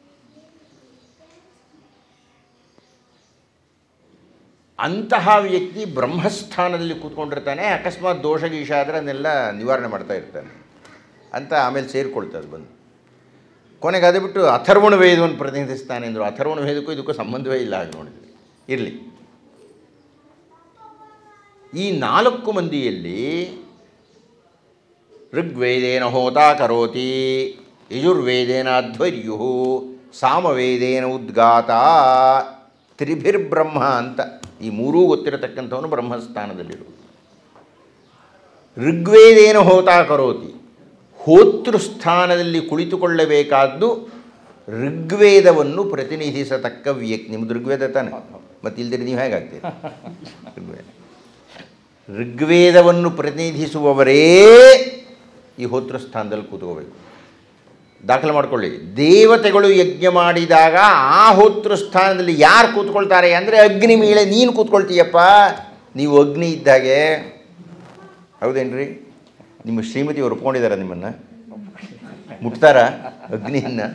ಅಂತಹ ವ್ಯಕ್ತಿ ಬ್ರಹ್ಮಸ್ಥಾನದಲ್ಲಿ ಕೂತ್ಕೊಂಡಿರ್ತಾನೆ ಅಕಸ್ಮಾತ್ ದೋಷ ಗೀಷ ಆದರೆ ಅದನ್ನೆಲ್ಲ ನಿವಾರಣೆ ಮಾಡ್ತಾ ಇರ್ತಾನೆ ಅಂತ ಆಮೇಲೆ ಸೇರಿಕೊಳ್ತದೆ ಬಂದು ಕೊನೆಗೆ ಅದು ಬಿಟ್ಟು ಅಥರ್ವಣ ವೇದವನ್ನು ಪ್ರತಿನಿಧಿಸ್ತಾನೆ ಅಂದರು ಅಥರ್ವಣ ವೇದಕ್ಕೂ ಇದಕ್ಕೂ ಸಂಬಂಧವೇ ಇಲ್ಲ ಹಾಗೆ ನೋಡಿದರೆ ಇರಲಿ ಈ ನಾಲ್ಕು ಮಂದಿಯಲ್ಲಿ ಋಗ್ವೇದೇನ ಹೋತಾ ಕರೋತಿ ಯಜುರ್ವೇದೇನ ಅಧ್ವರ್ಯು ಸಾಮವೇದೇನ ಉದ್ಗಾತ ತ್ರಿಭಿರ್ಬ್ರಹ್ಮ ಅಂತ ಈ ಮೂರೂ ಗೊತ್ತಿರತಕ್ಕಂಥವನು ಬ್ರಹ್ಮಸ್ಥಾನದಲ್ಲಿರುವುದು ಋಗ್ವೇದೇನ ಹೋತಾ ಕರೋತಿ ಹೋತೃ ಸ್ಥಾನದಲ್ಲಿ ಕುಳಿತುಕೊಳ್ಳಬೇಕಾದ್ದು ಋಗ್ವೇದವನ್ನು ಪ್ರತಿನಿಧಿಸತಕ್ಕ ವ್ಯಕ್ತಿ ನಿಮ್ಮದು ಋಗ್ವೇದ ತಾನೆ ಮತ್ತು ಇಲ್ದಿರ ನೀವು ಹೇಗಾಗ್ತೀರಿ ಋಗ್ವೇದ ಋಗ್ವೇದವನ್ನು ಪ್ರತಿನಿಧಿಸುವವರೇ ಈ ಹೋತ್ರ ಸ್ಥಾನದಲ್ಲಿ ಕೂತ್ಕೋಬೇಕು ದಾಖಲೆ ಮಾಡ್ಕೊಳ್ಳಿ ದೇವತೆಗಳು ಯಜ್ಞ ಮಾಡಿದಾಗ ಆ ಹೋತೃ ಸ್ಥಾನದಲ್ಲಿ ಯಾರು ಕೂತ್ಕೊಳ್ತಾರೆ ಅಂದರೆ ಅಗ್ನಿ ಮೇಲೆ ನೀನು ಕೂತ್ಕೊಳ್ತೀಯಪ್ಪ ನೀವು ಅಗ್ನಿ ಇದ್ದಾಗೆ ಹೌದೇನ್ರಿ ನಿಮ್ಮ ಶ್ರೀಮತಿ ಒಪ್ಕೊಂಡಿದ್ದಾರ ನಿಮ್ಮನ್ನು ಮುಟ್ತಾರ ಅಗ್ನಿಯನ್ನು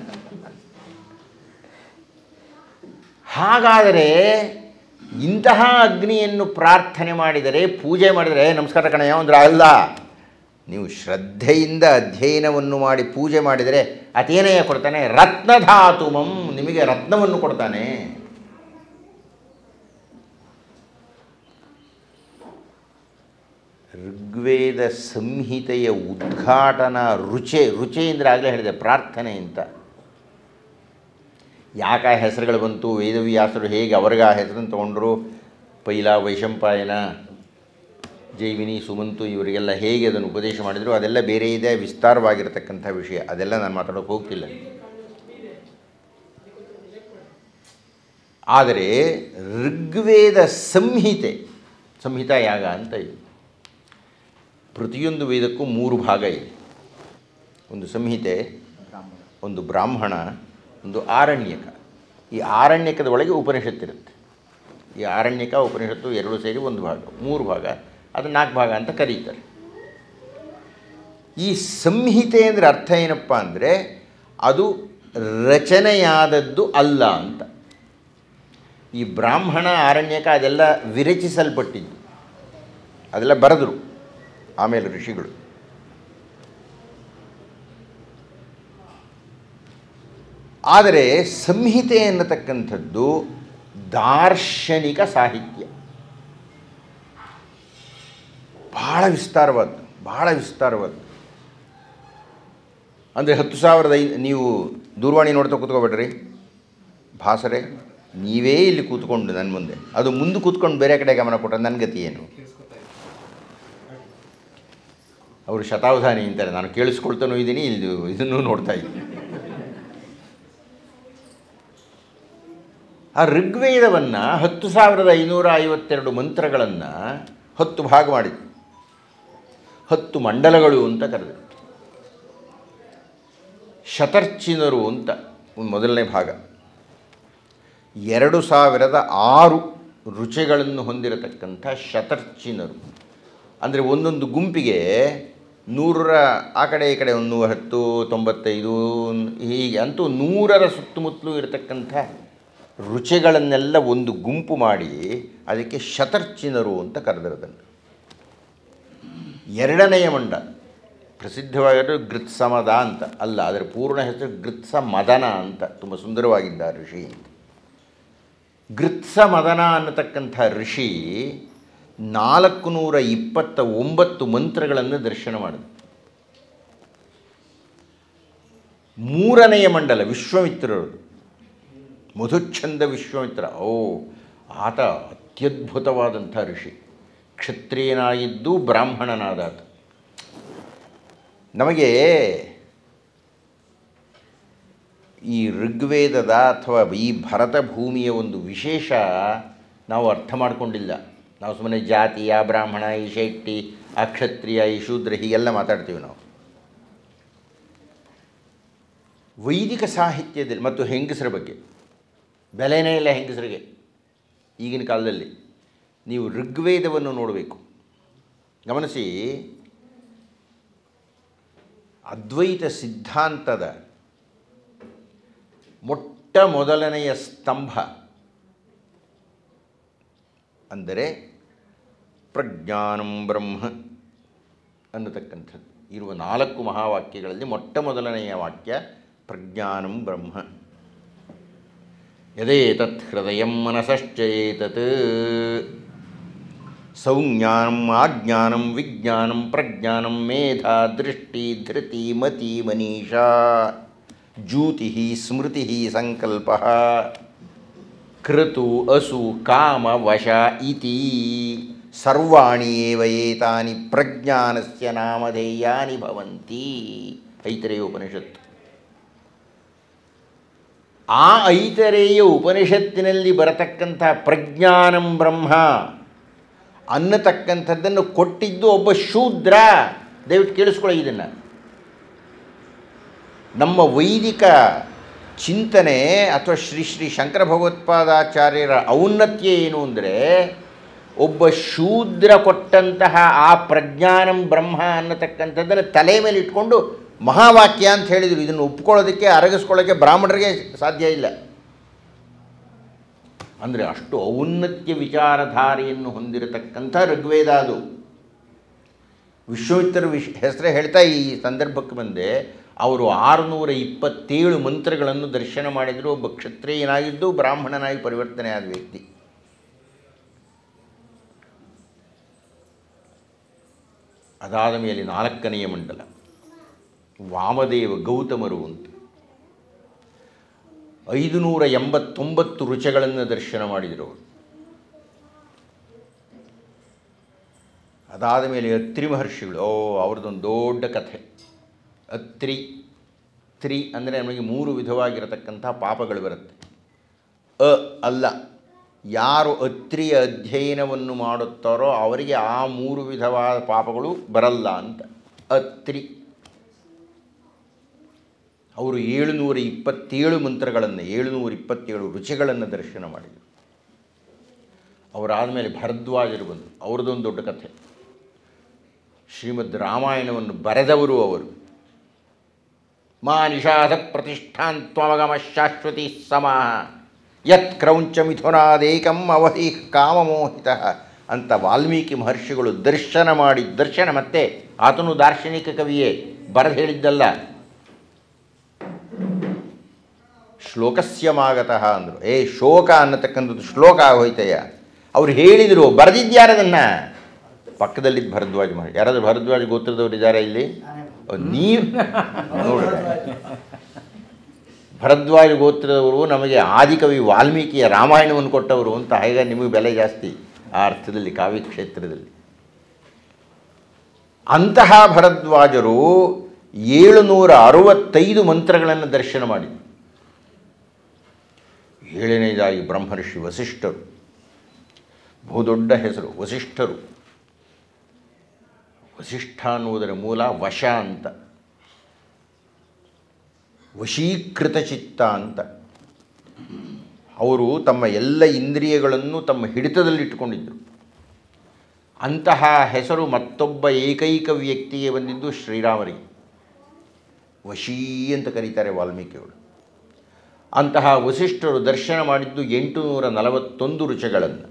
ಹಾಗಾದರೆ ಇಂತಹ ಅಗ್ನಿಯನ್ನು ಪ್ರಾರ್ಥನೆ ಮಾಡಿದರೆ ಪೂಜೆ ಮಾಡಿದರೆ "ಏ, ನಮಸ್ಕಾರ ಕಣಯ್ಯ ಅಂದ್ರೆ ಅಲ್ಲ ನೀವು ಶ್ರದ್ಧೆಯಿಂದ ಅಧ್ಯಯನವನ್ನು ಮಾಡಿ ಪೂಜೆ ಮಾಡಿದರೆ ಅತೇನಯ್ಯ ಕೊಡ್ತಾನೆ ರತ್ನಧಾತುಮಂ ನಿಮಗೆ ರತ್ನವನ್ನು ಕೊಡ್ತಾನೆ ಋಗ್ವೇದ ಸಂಹಿತೆಯ ಉದ್ಘಾಟನಾ ರುಚೆ ರುಚೆ ಅಂದರೆ ಆಗಲೇ ಹೇಳಿದೆ ಪ್ರಾರ್ಥನೆ ಅಂತ ಯಾಕೆ ಆ ಹೆಸರುಗಳು ಬಂತು ವೇದವ್ಯಾಸರು ಹೇಗೆ ಅವ್ರಿಗೆ ಆ ಹೆಸರನ್ನು ತೊಗೊಂಡ್ರು ಪೈಲ ವೈಶಂಪಾಯನ ಜೈವಿನಿ ಸುಮಂತು ಇವರಿಗೆಲ್ಲ ಹೇಗೆ ಅದನ್ನು ಉಪದೇಶ ಮಾಡಿದರು ಅದೆಲ್ಲ ಬೇರೆ ಇದೆ ವಿಸ್ತಾರವಾಗಿರತಕ್ಕಂಥ ವಿಷಯ ಅದೆಲ್ಲ ನಾನು ಮಾತಾಡೋಕೆ ಹೋಗ್ತಿಲ್ಲ ಆದರೆ ಋಗ್ವೇದ ಸಂಹಿತೆ ಸಂಹಿತಾ ಯಾಗ ಅಂತ ಇದೆ ಪ್ರತಿಯೊಂದು ವೇದಕ್ಕೂ ಮೂರು ಭಾಗ ಇದೆ ಒಂದು ಸಂಹಿತೆ ಒಂದು ಬ್ರಾಹ್ಮಣ ಒಂದು ಆರಣ್ಯಕ ಈ ಆರಣ್ಯಕದ ಒಳಗೆ ಉಪನಿಷತ್ತಿರುತ್ತೆ ಈ ಆರಣ್ಯಕ ಉಪನಿಷತ್ತು ಎರಡು ಸೇರಿ ಒಂದು ಭಾಗ ಮೂರು ಭಾಗ ಅದು ನಾಲ್ಕು ಭಾಗ ಅಂತ ಕರೀತಾರೆ ಈ ಸಂಹಿತೆ ಅಂದರೆ ಅರ್ಥ ಏನಪ್ಪ ಅಂದರೆ ಅದು ರಚನೆಯಾದದ್ದು ಅಲ್ಲ ಅಂತ ಈ ಬ್ರಾಹ್ಮಣ ಆರಣ್ಯಕ ಅದೆಲ್ಲ ವಿರಚಿಸಲ್ಪಟ್ಟಿದ್ದು ಅದೆಲ್ಲ ಬರೆದರು ಆಮೇಲೆ ಋಷಿಗಳು ಆದರೆ ಸಂಹಿತೆ ಎನ್ನತಕ್ಕಂಥದ್ದು ದಾರ್ಶನಿಕ ಸಾಹಿತ್ಯ ಬಹಳ ವಿಸ್ತಾರವಾದ್ದು ಬಹಳ ವಿಸ್ತಾರವಾದ್ದು ಅಂದರೆ ಹತ್ತು ಸಾವಿರದ ಐ ನೀವು ದೂರವಾಣಿ ನೋಡ್ತಾ ಕೂತ್ಕೋಬೇಡ್ರಿ ಭಾಸರೆ ನೀವೇ ಇಲ್ಲಿ ಕೂತ್ಕೊಂಡು ನನ್ನ ಮುಂದೆ ಅದು ಮುಂದೆ ಕೂತ್ಕೊಂಡು ಬೇರೆ ಕಡೆ ಗಮನ ಕೊಟ್ಟರೆ ನನ್ನ ಗತಿ ಏನು ಅವರು ಶತಾವಧಾನಿ ಅಂತಾರೆ ನಾನು ಕೇಳಿಸ್ಕೊಳ್ತಾನೂ ಇದ್ದೀನಿ ಇಲ್ಲಿ ಇದನ್ನು ನೋಡ್ತಾ ಇದ್ದೀನಿ ಆ ಋಗ್ವೇದವನ್ನು ಹತ್ತು ಸಾವಿರದ ಐನೂರ ಐವತ್ತೆರಡು ಮಂತ್ರಗಳನ್ನು ಹತ್ತು ಭಾಗ ಮಾಡಿದ್ರು ಹತ್ತು ಮಂಡಲಗಳು ಅಂತ ಕರೆದರು ಶತರ್ಚಿನರು ಅಂತ ಒಂದು ಮೊದಲನೇ ಭಾಗ ಎರಡು ಸಾವಿರದ ಆರು ರುಚಿಗಳನ್ನು ಹೊಂದಿರತಕ್ಕಂಥ ಶತರ್ಚಿನರು ಅಂದರೆ ಒಂದೊಂದು ಗುಂಪಿಗೆ ನೂರರ ಆ ಕಡೆ ಈ ಕಡೆ ಒಂದು ಹತ್ತು ತೊಂಬತ್ತೈದು ಹೀಗೆ ಅಂತೂ ನೂರರ ಸುತ್ತಮುತ್ತಲೂ ಇರತಕ್ಕಂಥ ರುಚಿಗಳನ್ನೆಲ್ಲ ಒಂದು ಗುಂಪು ಮಾಡಿ ಅದಕ್ಕೆ ಶತರ್ಚಿನರು ಅಂತ ಕರೆದಿರೋದನ್ನು ಎರಡನೆಯ ಮಂಡ ಪ್ರಸಿದ್ಧವಾಗಿರೋ ಗೃತ್ಸಮದ ಅಂತ ಅಲ್ಲ ಅದರ ಪೂರ್ಣ ಹೆಸರು ಗೃತ್ಸ ಮದನ ಅಂತ ತುಂಬ ಸುಂದರವಾಗಿದ್ದ ಋಷಿ ಗೃತ್ಸ ಮದನ ಅನ್ನತಕ್ಕಂಥ ಋಷಿ ನಾಲ್ಕು ನೂರ ಇಪ್ಪತ್ತ ಒಂಬತ್ತು ಮಂತ್ರಗಳನ್ನು ದರ್ಶನ ಮಾಡಿದ ಮೂರನೆಯ ಮಂಡಲ ವಿಶ್ವಮಿತ್ರರು ಮಧುಚ್ಛಂದ ವಿಶ್ವಮಿತ್ರ ಓ ಆತ ಅತ್ಯದ್ಭುತವಾದಂಥ ಋಷಿ ಕ್ಷತ್ರಿಯನಾಗಿದ್ದು ಬ್ರಾಹ್ಮಣನಾದಾತ ನಮಗೆ ಈ ಋಗ್ವೇದದ ಅಥವಾ ಈ ಭರತ ಭೂಮಿಯ ಒಂದು ವಿಶೇಷ ನಾವು ಅರ್ಥ ಮಾಡಿಕೊಂಡಿಲ್ಲ ನಾವು ಸುಮ್ಮನೆ ಜಾತಿ ಆ ಬ್ರಾಹ್ಮಣ ಈ ಶೆಟ್ಟಿ ಆ ಕ್ಷತ್ರಿಯ ಈ ಶೂದ್ರ ಹೀಗೆಲ್ಲ ಮಾತಾಡ್ತೀವಿ ನಾವು ವೈದಿಕ ಸಾಹಿತ್ಯದಲ್ಲಿ ಮತ್ತು ಹೆಂಗಸರ ಬಗ್ಗೆ ಬೆಲೆನೇ ಇಲ್ಲ ಹೆಂಗಸರಿಗೆ ಈಗಿನ ಕಾಲದಲ್ಲಿ ನೀವು ಋಗ್ವೇದವನ್ನು ನೋಡಬೇಕು ಗಮನಿಸಿ ಅದ್ವೈತ ಸಿದ್ಧಾಂತದ ಮೊಟ್ಟ ಮೊದಲನೆಯ ಸ್ತಂಭ ಅಂದರೆ ಪ್ರಜ್ಞಾನಂ ಬ್ರಹ್ಮ ಅನ್ನತಕ್ಕಂಥದ್ದು ಇರುವ ನಾಲ್ಕು ಮಹಾವಾಕ್ಯಗಳಲ್ಲಿ ಮೊಟ್ಟ ಮೊದಲನೆಯ ವಾಕ್ಯ ಪ್ರಜ್ಞಾನಂ ಬ್ರಹ್ಮ ಯದೇತತ್ ಹೃದಯ ಮನಸಶ್ಚೇತತ್ ಸೌಜ್ಞಾನಂ ಆಜ್ಞಾನಂ ವಿಜ್ಞಾನಂ ಪ್ರಜ್ಞಾನಂ ಮೇಧಾ ದೃಷ್ಟಿ ಧೃತಿ ಮತಿ ಮನೀಷಾ ಜ್ಯೂತಿ ಸ್ಮೃತಿ ಸಂಕಲ್ಪ ಕೃತು ಅಸು ಕಾಮ ವಶ ಇತಿ ಸರ್ವಾಣಿ ಏವ ಏತಾನಿ ಪ್ರಜ್ಞಾನಸ್ಯ ನಾಮಧೇಯಾನಿ ಭವಂತಿ ಐತರೇಯ ಉಪನಿಷತ್ತು ಆ ಐತರೇಯ ಉಪನಿಷತ್ತಿನಲ್ಲಿ ಬರತಕ್ಕಂಥ ಪ್ರಜ್ಞಾನಂ ಬ್ರಹ್ಮ ಅನ್ನತಕ್ಕಂಥದ್ದನ್ನು ಕೊಟ್ಟಿದ್ದು ಒಬ್ಬ ಶೂದ್ರ ದಯವಿಟ್ಟು ಕೇಳಿಸ್ಕೊಳ್ಳಿ ಇದನ್ನು ನಮ್ಮ ವೈದಿಕ ಚಿಂತನೆ ಅಥವಾ ಶ್ರೀ ಶ್ರೀ ಶಂಕರ ಭಗವತ್ಪಾದಾಚಾರ್ಯರ ಔನ್ನತ್ಯ ಏನು ಅಂದರೆ ಒಬ್ಬ ಶೂದ್ರ ಕೊಟ್ಟಂತಹ ಆ ಪ್ರಜ್ಞಾನಂ ಬ್ರಹ್ಮ ಅನ್ನತಕ್ಕಂಥದ್ದನ್ನು ತಲೆ ಮೇಲೆ ಇಟ್ಕೊಂಡು ಮಹಾವಾಕ್ಯ ಅಂತ ಹೇಳಿದರು ಇದನ್ನು ಒಪ್ಕೊಳ್ಳೋದಕ್ಕೆ ಅರಗಿಸ್ಕೊಳ್ಳೋಕ್ಕೆ ಬ್ರಾಹ್ಮಣರಿಗೆ ಸಾಧ್ಯ ಇಲ್ಲ ಅಂದರೆ ಅಷ್ಟು ಔನ್ನತ್ಯ ವಿಚಾರಧಾರೆಯನ್ನು ಹೊಂದಿರತಕ್ಕಂಥ ಋಗ್ವೇದ ಅದು ವಿಶ್ವಮಿತ್ರ ವಿಶ್ ಹೆಸರೇ ಹೇಳ್ತಾ ಈ ಸಂದರ್ಭಕ್ಕೆ ಬಂದೆ ಅವರು ಆರುನೂರ ಇಪ್ಪತ್ತೇಳು ಮಂತ್ರಗಳನ್ನು ದರ್ಶನ ಮಾಡಿದರು ಒಬ್ಬ ಕ್ಷತ್ರಿಯನಾಗಿದ್ದು ಬ್ರಾಹ್ಮಣನಾಗಿ ಪರಿವರ್ತನೆ ಆದ ವ್ಯಕ್ತಿ ಅದಾದ ಮೇಲೆ ನಾಲ್ಕನೆಯ ಮಂಡಲ ವಾಮದೇವ ಗೌತಮರು ಅಂತ ಐದು ನೂರ ಎಂಬತ್ತೊಂಬತ್ತು ರುಚಗಳನ್ನು ದರ್ಶನ ಮಾಡಿದರು ಅವರು ಅದಾದ ಮೇಲೆ ಅತ್ರಿ ಮಹರ್ಷಿಗಳು ಓ ಅವ್ರದ್ದೊಂದು ದೊಡ್ಡ ಕಥೆ ಅತ್ರಿ ತ್ರಿ ಅಂದರೆ ನಮಗೆ ಮೂರು ವಿಧವಾಗಿರತಕ್ಕಂಥ ಪಾಪಗಳು ಬರುತ್ತೆ ಅ ಅಲ್ಲ ಯಾರು ಅತ್ರಿಯ ಅಧ್ಯಯನವನ್ನು ಮಾಡುತ್ತಾರೋ ಅವರಿಗೆ ಆ ಮೂರು ವಿಧವಾದ ಪಾಪಗಳು ಬರಲ್ಲ ಅಂತ ಅತ್ರಿ ಅವರು ಏಳುನೂರ ಇಪ್ಪತ್ತೇಳು ಮಂತ್ರಗಳನ್ನು ಏಳುನೂರ ಇಪ್ಪತ್ತೇಳು ರುಚಿಗಳನ್ನು ದರ್ಶನ ಮಾಡಿದರು ಅವರಾದ ಮೇಲೆ ಭರದ್ವಾಜರು ಬಂದರು ಅವ್ರದ್ದೊಂದು ದೊಡ್ಡ ಕಥೆ ಶ್ರೀಮದ್ ರಾಮಾಯಣವನ್ನು ಬರೆದವರು ಅವರು ಮಾ ನಿಷಾಧ ಪ್ರತಿಷ್ಠಾಂತ್ವಮಗಮ ಶಾಶ್ವತಿ ಸಮ ಯತ್ ಕ್ರೌಂಚ ಮಿಥುನಾದೇಕಂ ಅವಧಿ ಕಾಮಮೋಹಿತ ಅಂತ ವಾಲ್ಮೀಕಿ ಮಹರ್ಷಿಗಳು ದರ್ಶನ ಮಾಡಿ ದರ್ಶನ ಮತ್ತೆ ಆತನು ದಾರ್ಶನಿಕ ಕವಿಯೇ ಬರೆದು ಹೇಳಿದ್ದಲ್ಲ ಶ್ಲೋಕಸ್ಯ ಮಾಗತಃ ಅಂದರು ಏ ಶೋಕ ಅನ್ನತಕ್ಕಂಥದ್ದು ಶ್ಲೋಕ ಆಗೋಯ್ತಯ್ಯ ಅವ್ರು ಹೇಳಿದರು ಬರೆದಿದ್ಯಾರದನ್ನು ಪಕ್ಕದಲ್ಲಿದ್ದ ಭರದ್ವಾಜ ಮಹರ್ಷಿ ಯಾರಾದರೂ ಭರದ್ವಾಜ ಗೋತ್ರದವ್ರು ಇದ್ದಾರೆ ಇಲ್ಲಿ ನೀವು ನೋಡ್ರಿ ಭರದ್ವಾಜ ಗೋತ್ರದವರು ನಮಗೆ ಆದಿಕವಿ ವಾಲ್ಮೀಕಿಯ ರಾಮಾಯಣವನ್ನು ಕೊಟ್ಟವರು ಅಂತ ಹಾಗೆ ನಿಮಗೆ ಬೆಲೆ ಜಾಸ್ತಿ ಆ ಅರ್ಥದಲ್ಲಿ ಕಾವ್ಯ ಕ್ಷೇತ್ರದಲ್ಲಿ ಅಂತಹ ಭರದ್ವಾಜರು ಏಳುನೂರ ಅರವತ್ತೈದು ಮಂತ್ರಗಳನ್ನು ದರ್ಶನ ಮಾಡಿದರು ಏಳನೇದಾಗಿ ಬ್ರಹ್ಮರ್ಷಿ ವಸಿಷ್ಠರು ಬಹುದೊಡ್ಡ ಹೆಸರು ವಸಿಷ್ಠರು ವಸಿಷ್ಠ ಅನ್ನುವುದರ ಮೂಲ ವಶ ಅಂತ ವಶೀಕೃತ ಚಿತ್ತ ಅಂತ ಅವರು ತಮ್ಮ ಎಲ್ಲ ಇಂದ್ರಿಯಗಳನ್ನು ತಮ್ಮ ಹಿಡಿತದಲ್ಲಿಟ್ಟುಕೊಂಡಿದ್ದರು ಅಂತಹ ಹೆಸರು ಮತ್ತೊಬ್ಬ ಏಕೈಕ ವ್ಯಕ್ತಿಗೆ ಬಂದಿದ್ದು ಶ್ರೀರಾಮರಿಗೆ ವಶೀ ಅಂತ ಕರೀತಾರೆ ವಾಲ್ಮೀಕಿಯವರು ಅಂತಹ ವಸಿಷ್ಠರು ದರ್ಶನ ಮಾಡಿದ್ದು ಎಂಟು ನೂರ ನಲವತ್ತೊಂದು ರುಚಗಳನ್ನು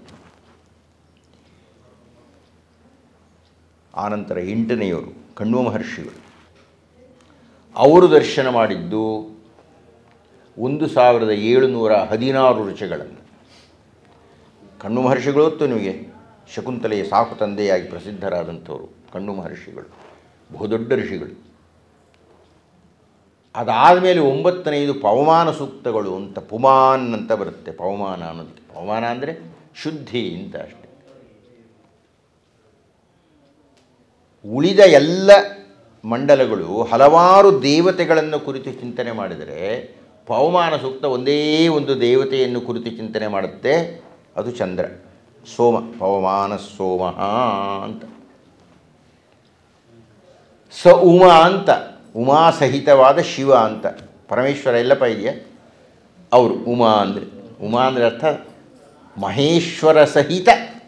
ಆನಂತರ ಎಂಟನೆಯವರು ಕಣ್ವ ಮಹರ್ಷಿಗಳು ಅವರು ದರ್ಶನ ಮಾಡಿದ್ದು ಒಂದು ಸಾವಿರದ ಏಳುನೂರ ಹದಿನಾರು ರುಚಿಗಳನ್ನು ಕಣ್ಣು ಮಹರ್ಷಿಗಳು ಹೊತ್ತು ನಿಮಗೆ ಶಕುಂತಲೆಯ ಸಾಕು ತಂದೆಯಾಗಿ ಪ್ರಸಿದ್ಧರಾದಂಥವರು ಕಣ್ಣು ಮಹರ್ಷಿಗಳು ಬಹುದೊಡ್ಡ ಋಷಿಗಳು ಅದಾದ ಮೇಲೆ ಒಂಬತ್ತನೆಯದು ಪವಮಾನ ಸೂಕ್ತಗಳು ಅಂತ ಪುಮಾನ್ ಅಂತ ಬರುತ್ತೆ ಪವಮಾನ ಅನ್ನೋದಕ್ಕೆ ಪವಮಾನ ಅಂದರೆ ಶುದ್ಧಿ ಅಂತ ಅಷ್ಟೆ ಉಳಿದ ಎಲ್ಲ ಮಂಡಲಗಳು ಹಲವಾರು ದೇವತೆಗಳನ್ನು ಕುರಿತು ಚಿಂತನೆ ಮಾಡಿದರೆ ಪವಮಾನ ಸೂಕ್ತ ಒಂದೇ ಒಂದು ದೇವತೆಯನ್ನು ಕುರಿತು ಚಿಂತನೆ ಮಾಡುತ್ತೆ ಅದು ಚಂದ್ರ ಸೋಮ ಪವಮಾನ ಸೋಮ ಅಂತ ಸ ಉಮಾ ಅಂತ ಉಮಾ ಸಹಿತವಾದ ಶಿವ ಅಂತ ಪರಮೇಶ್ವರ ಎಲ್ಲಪ್ಪ ಇದೆಯಾ ಅವರು ಉಮಾ ಅಂದರೆ ಉಮಾ ಅಂದರೆ ಅರ್ಥ ಮಹೇಶ್ವರ ಸಹಿತ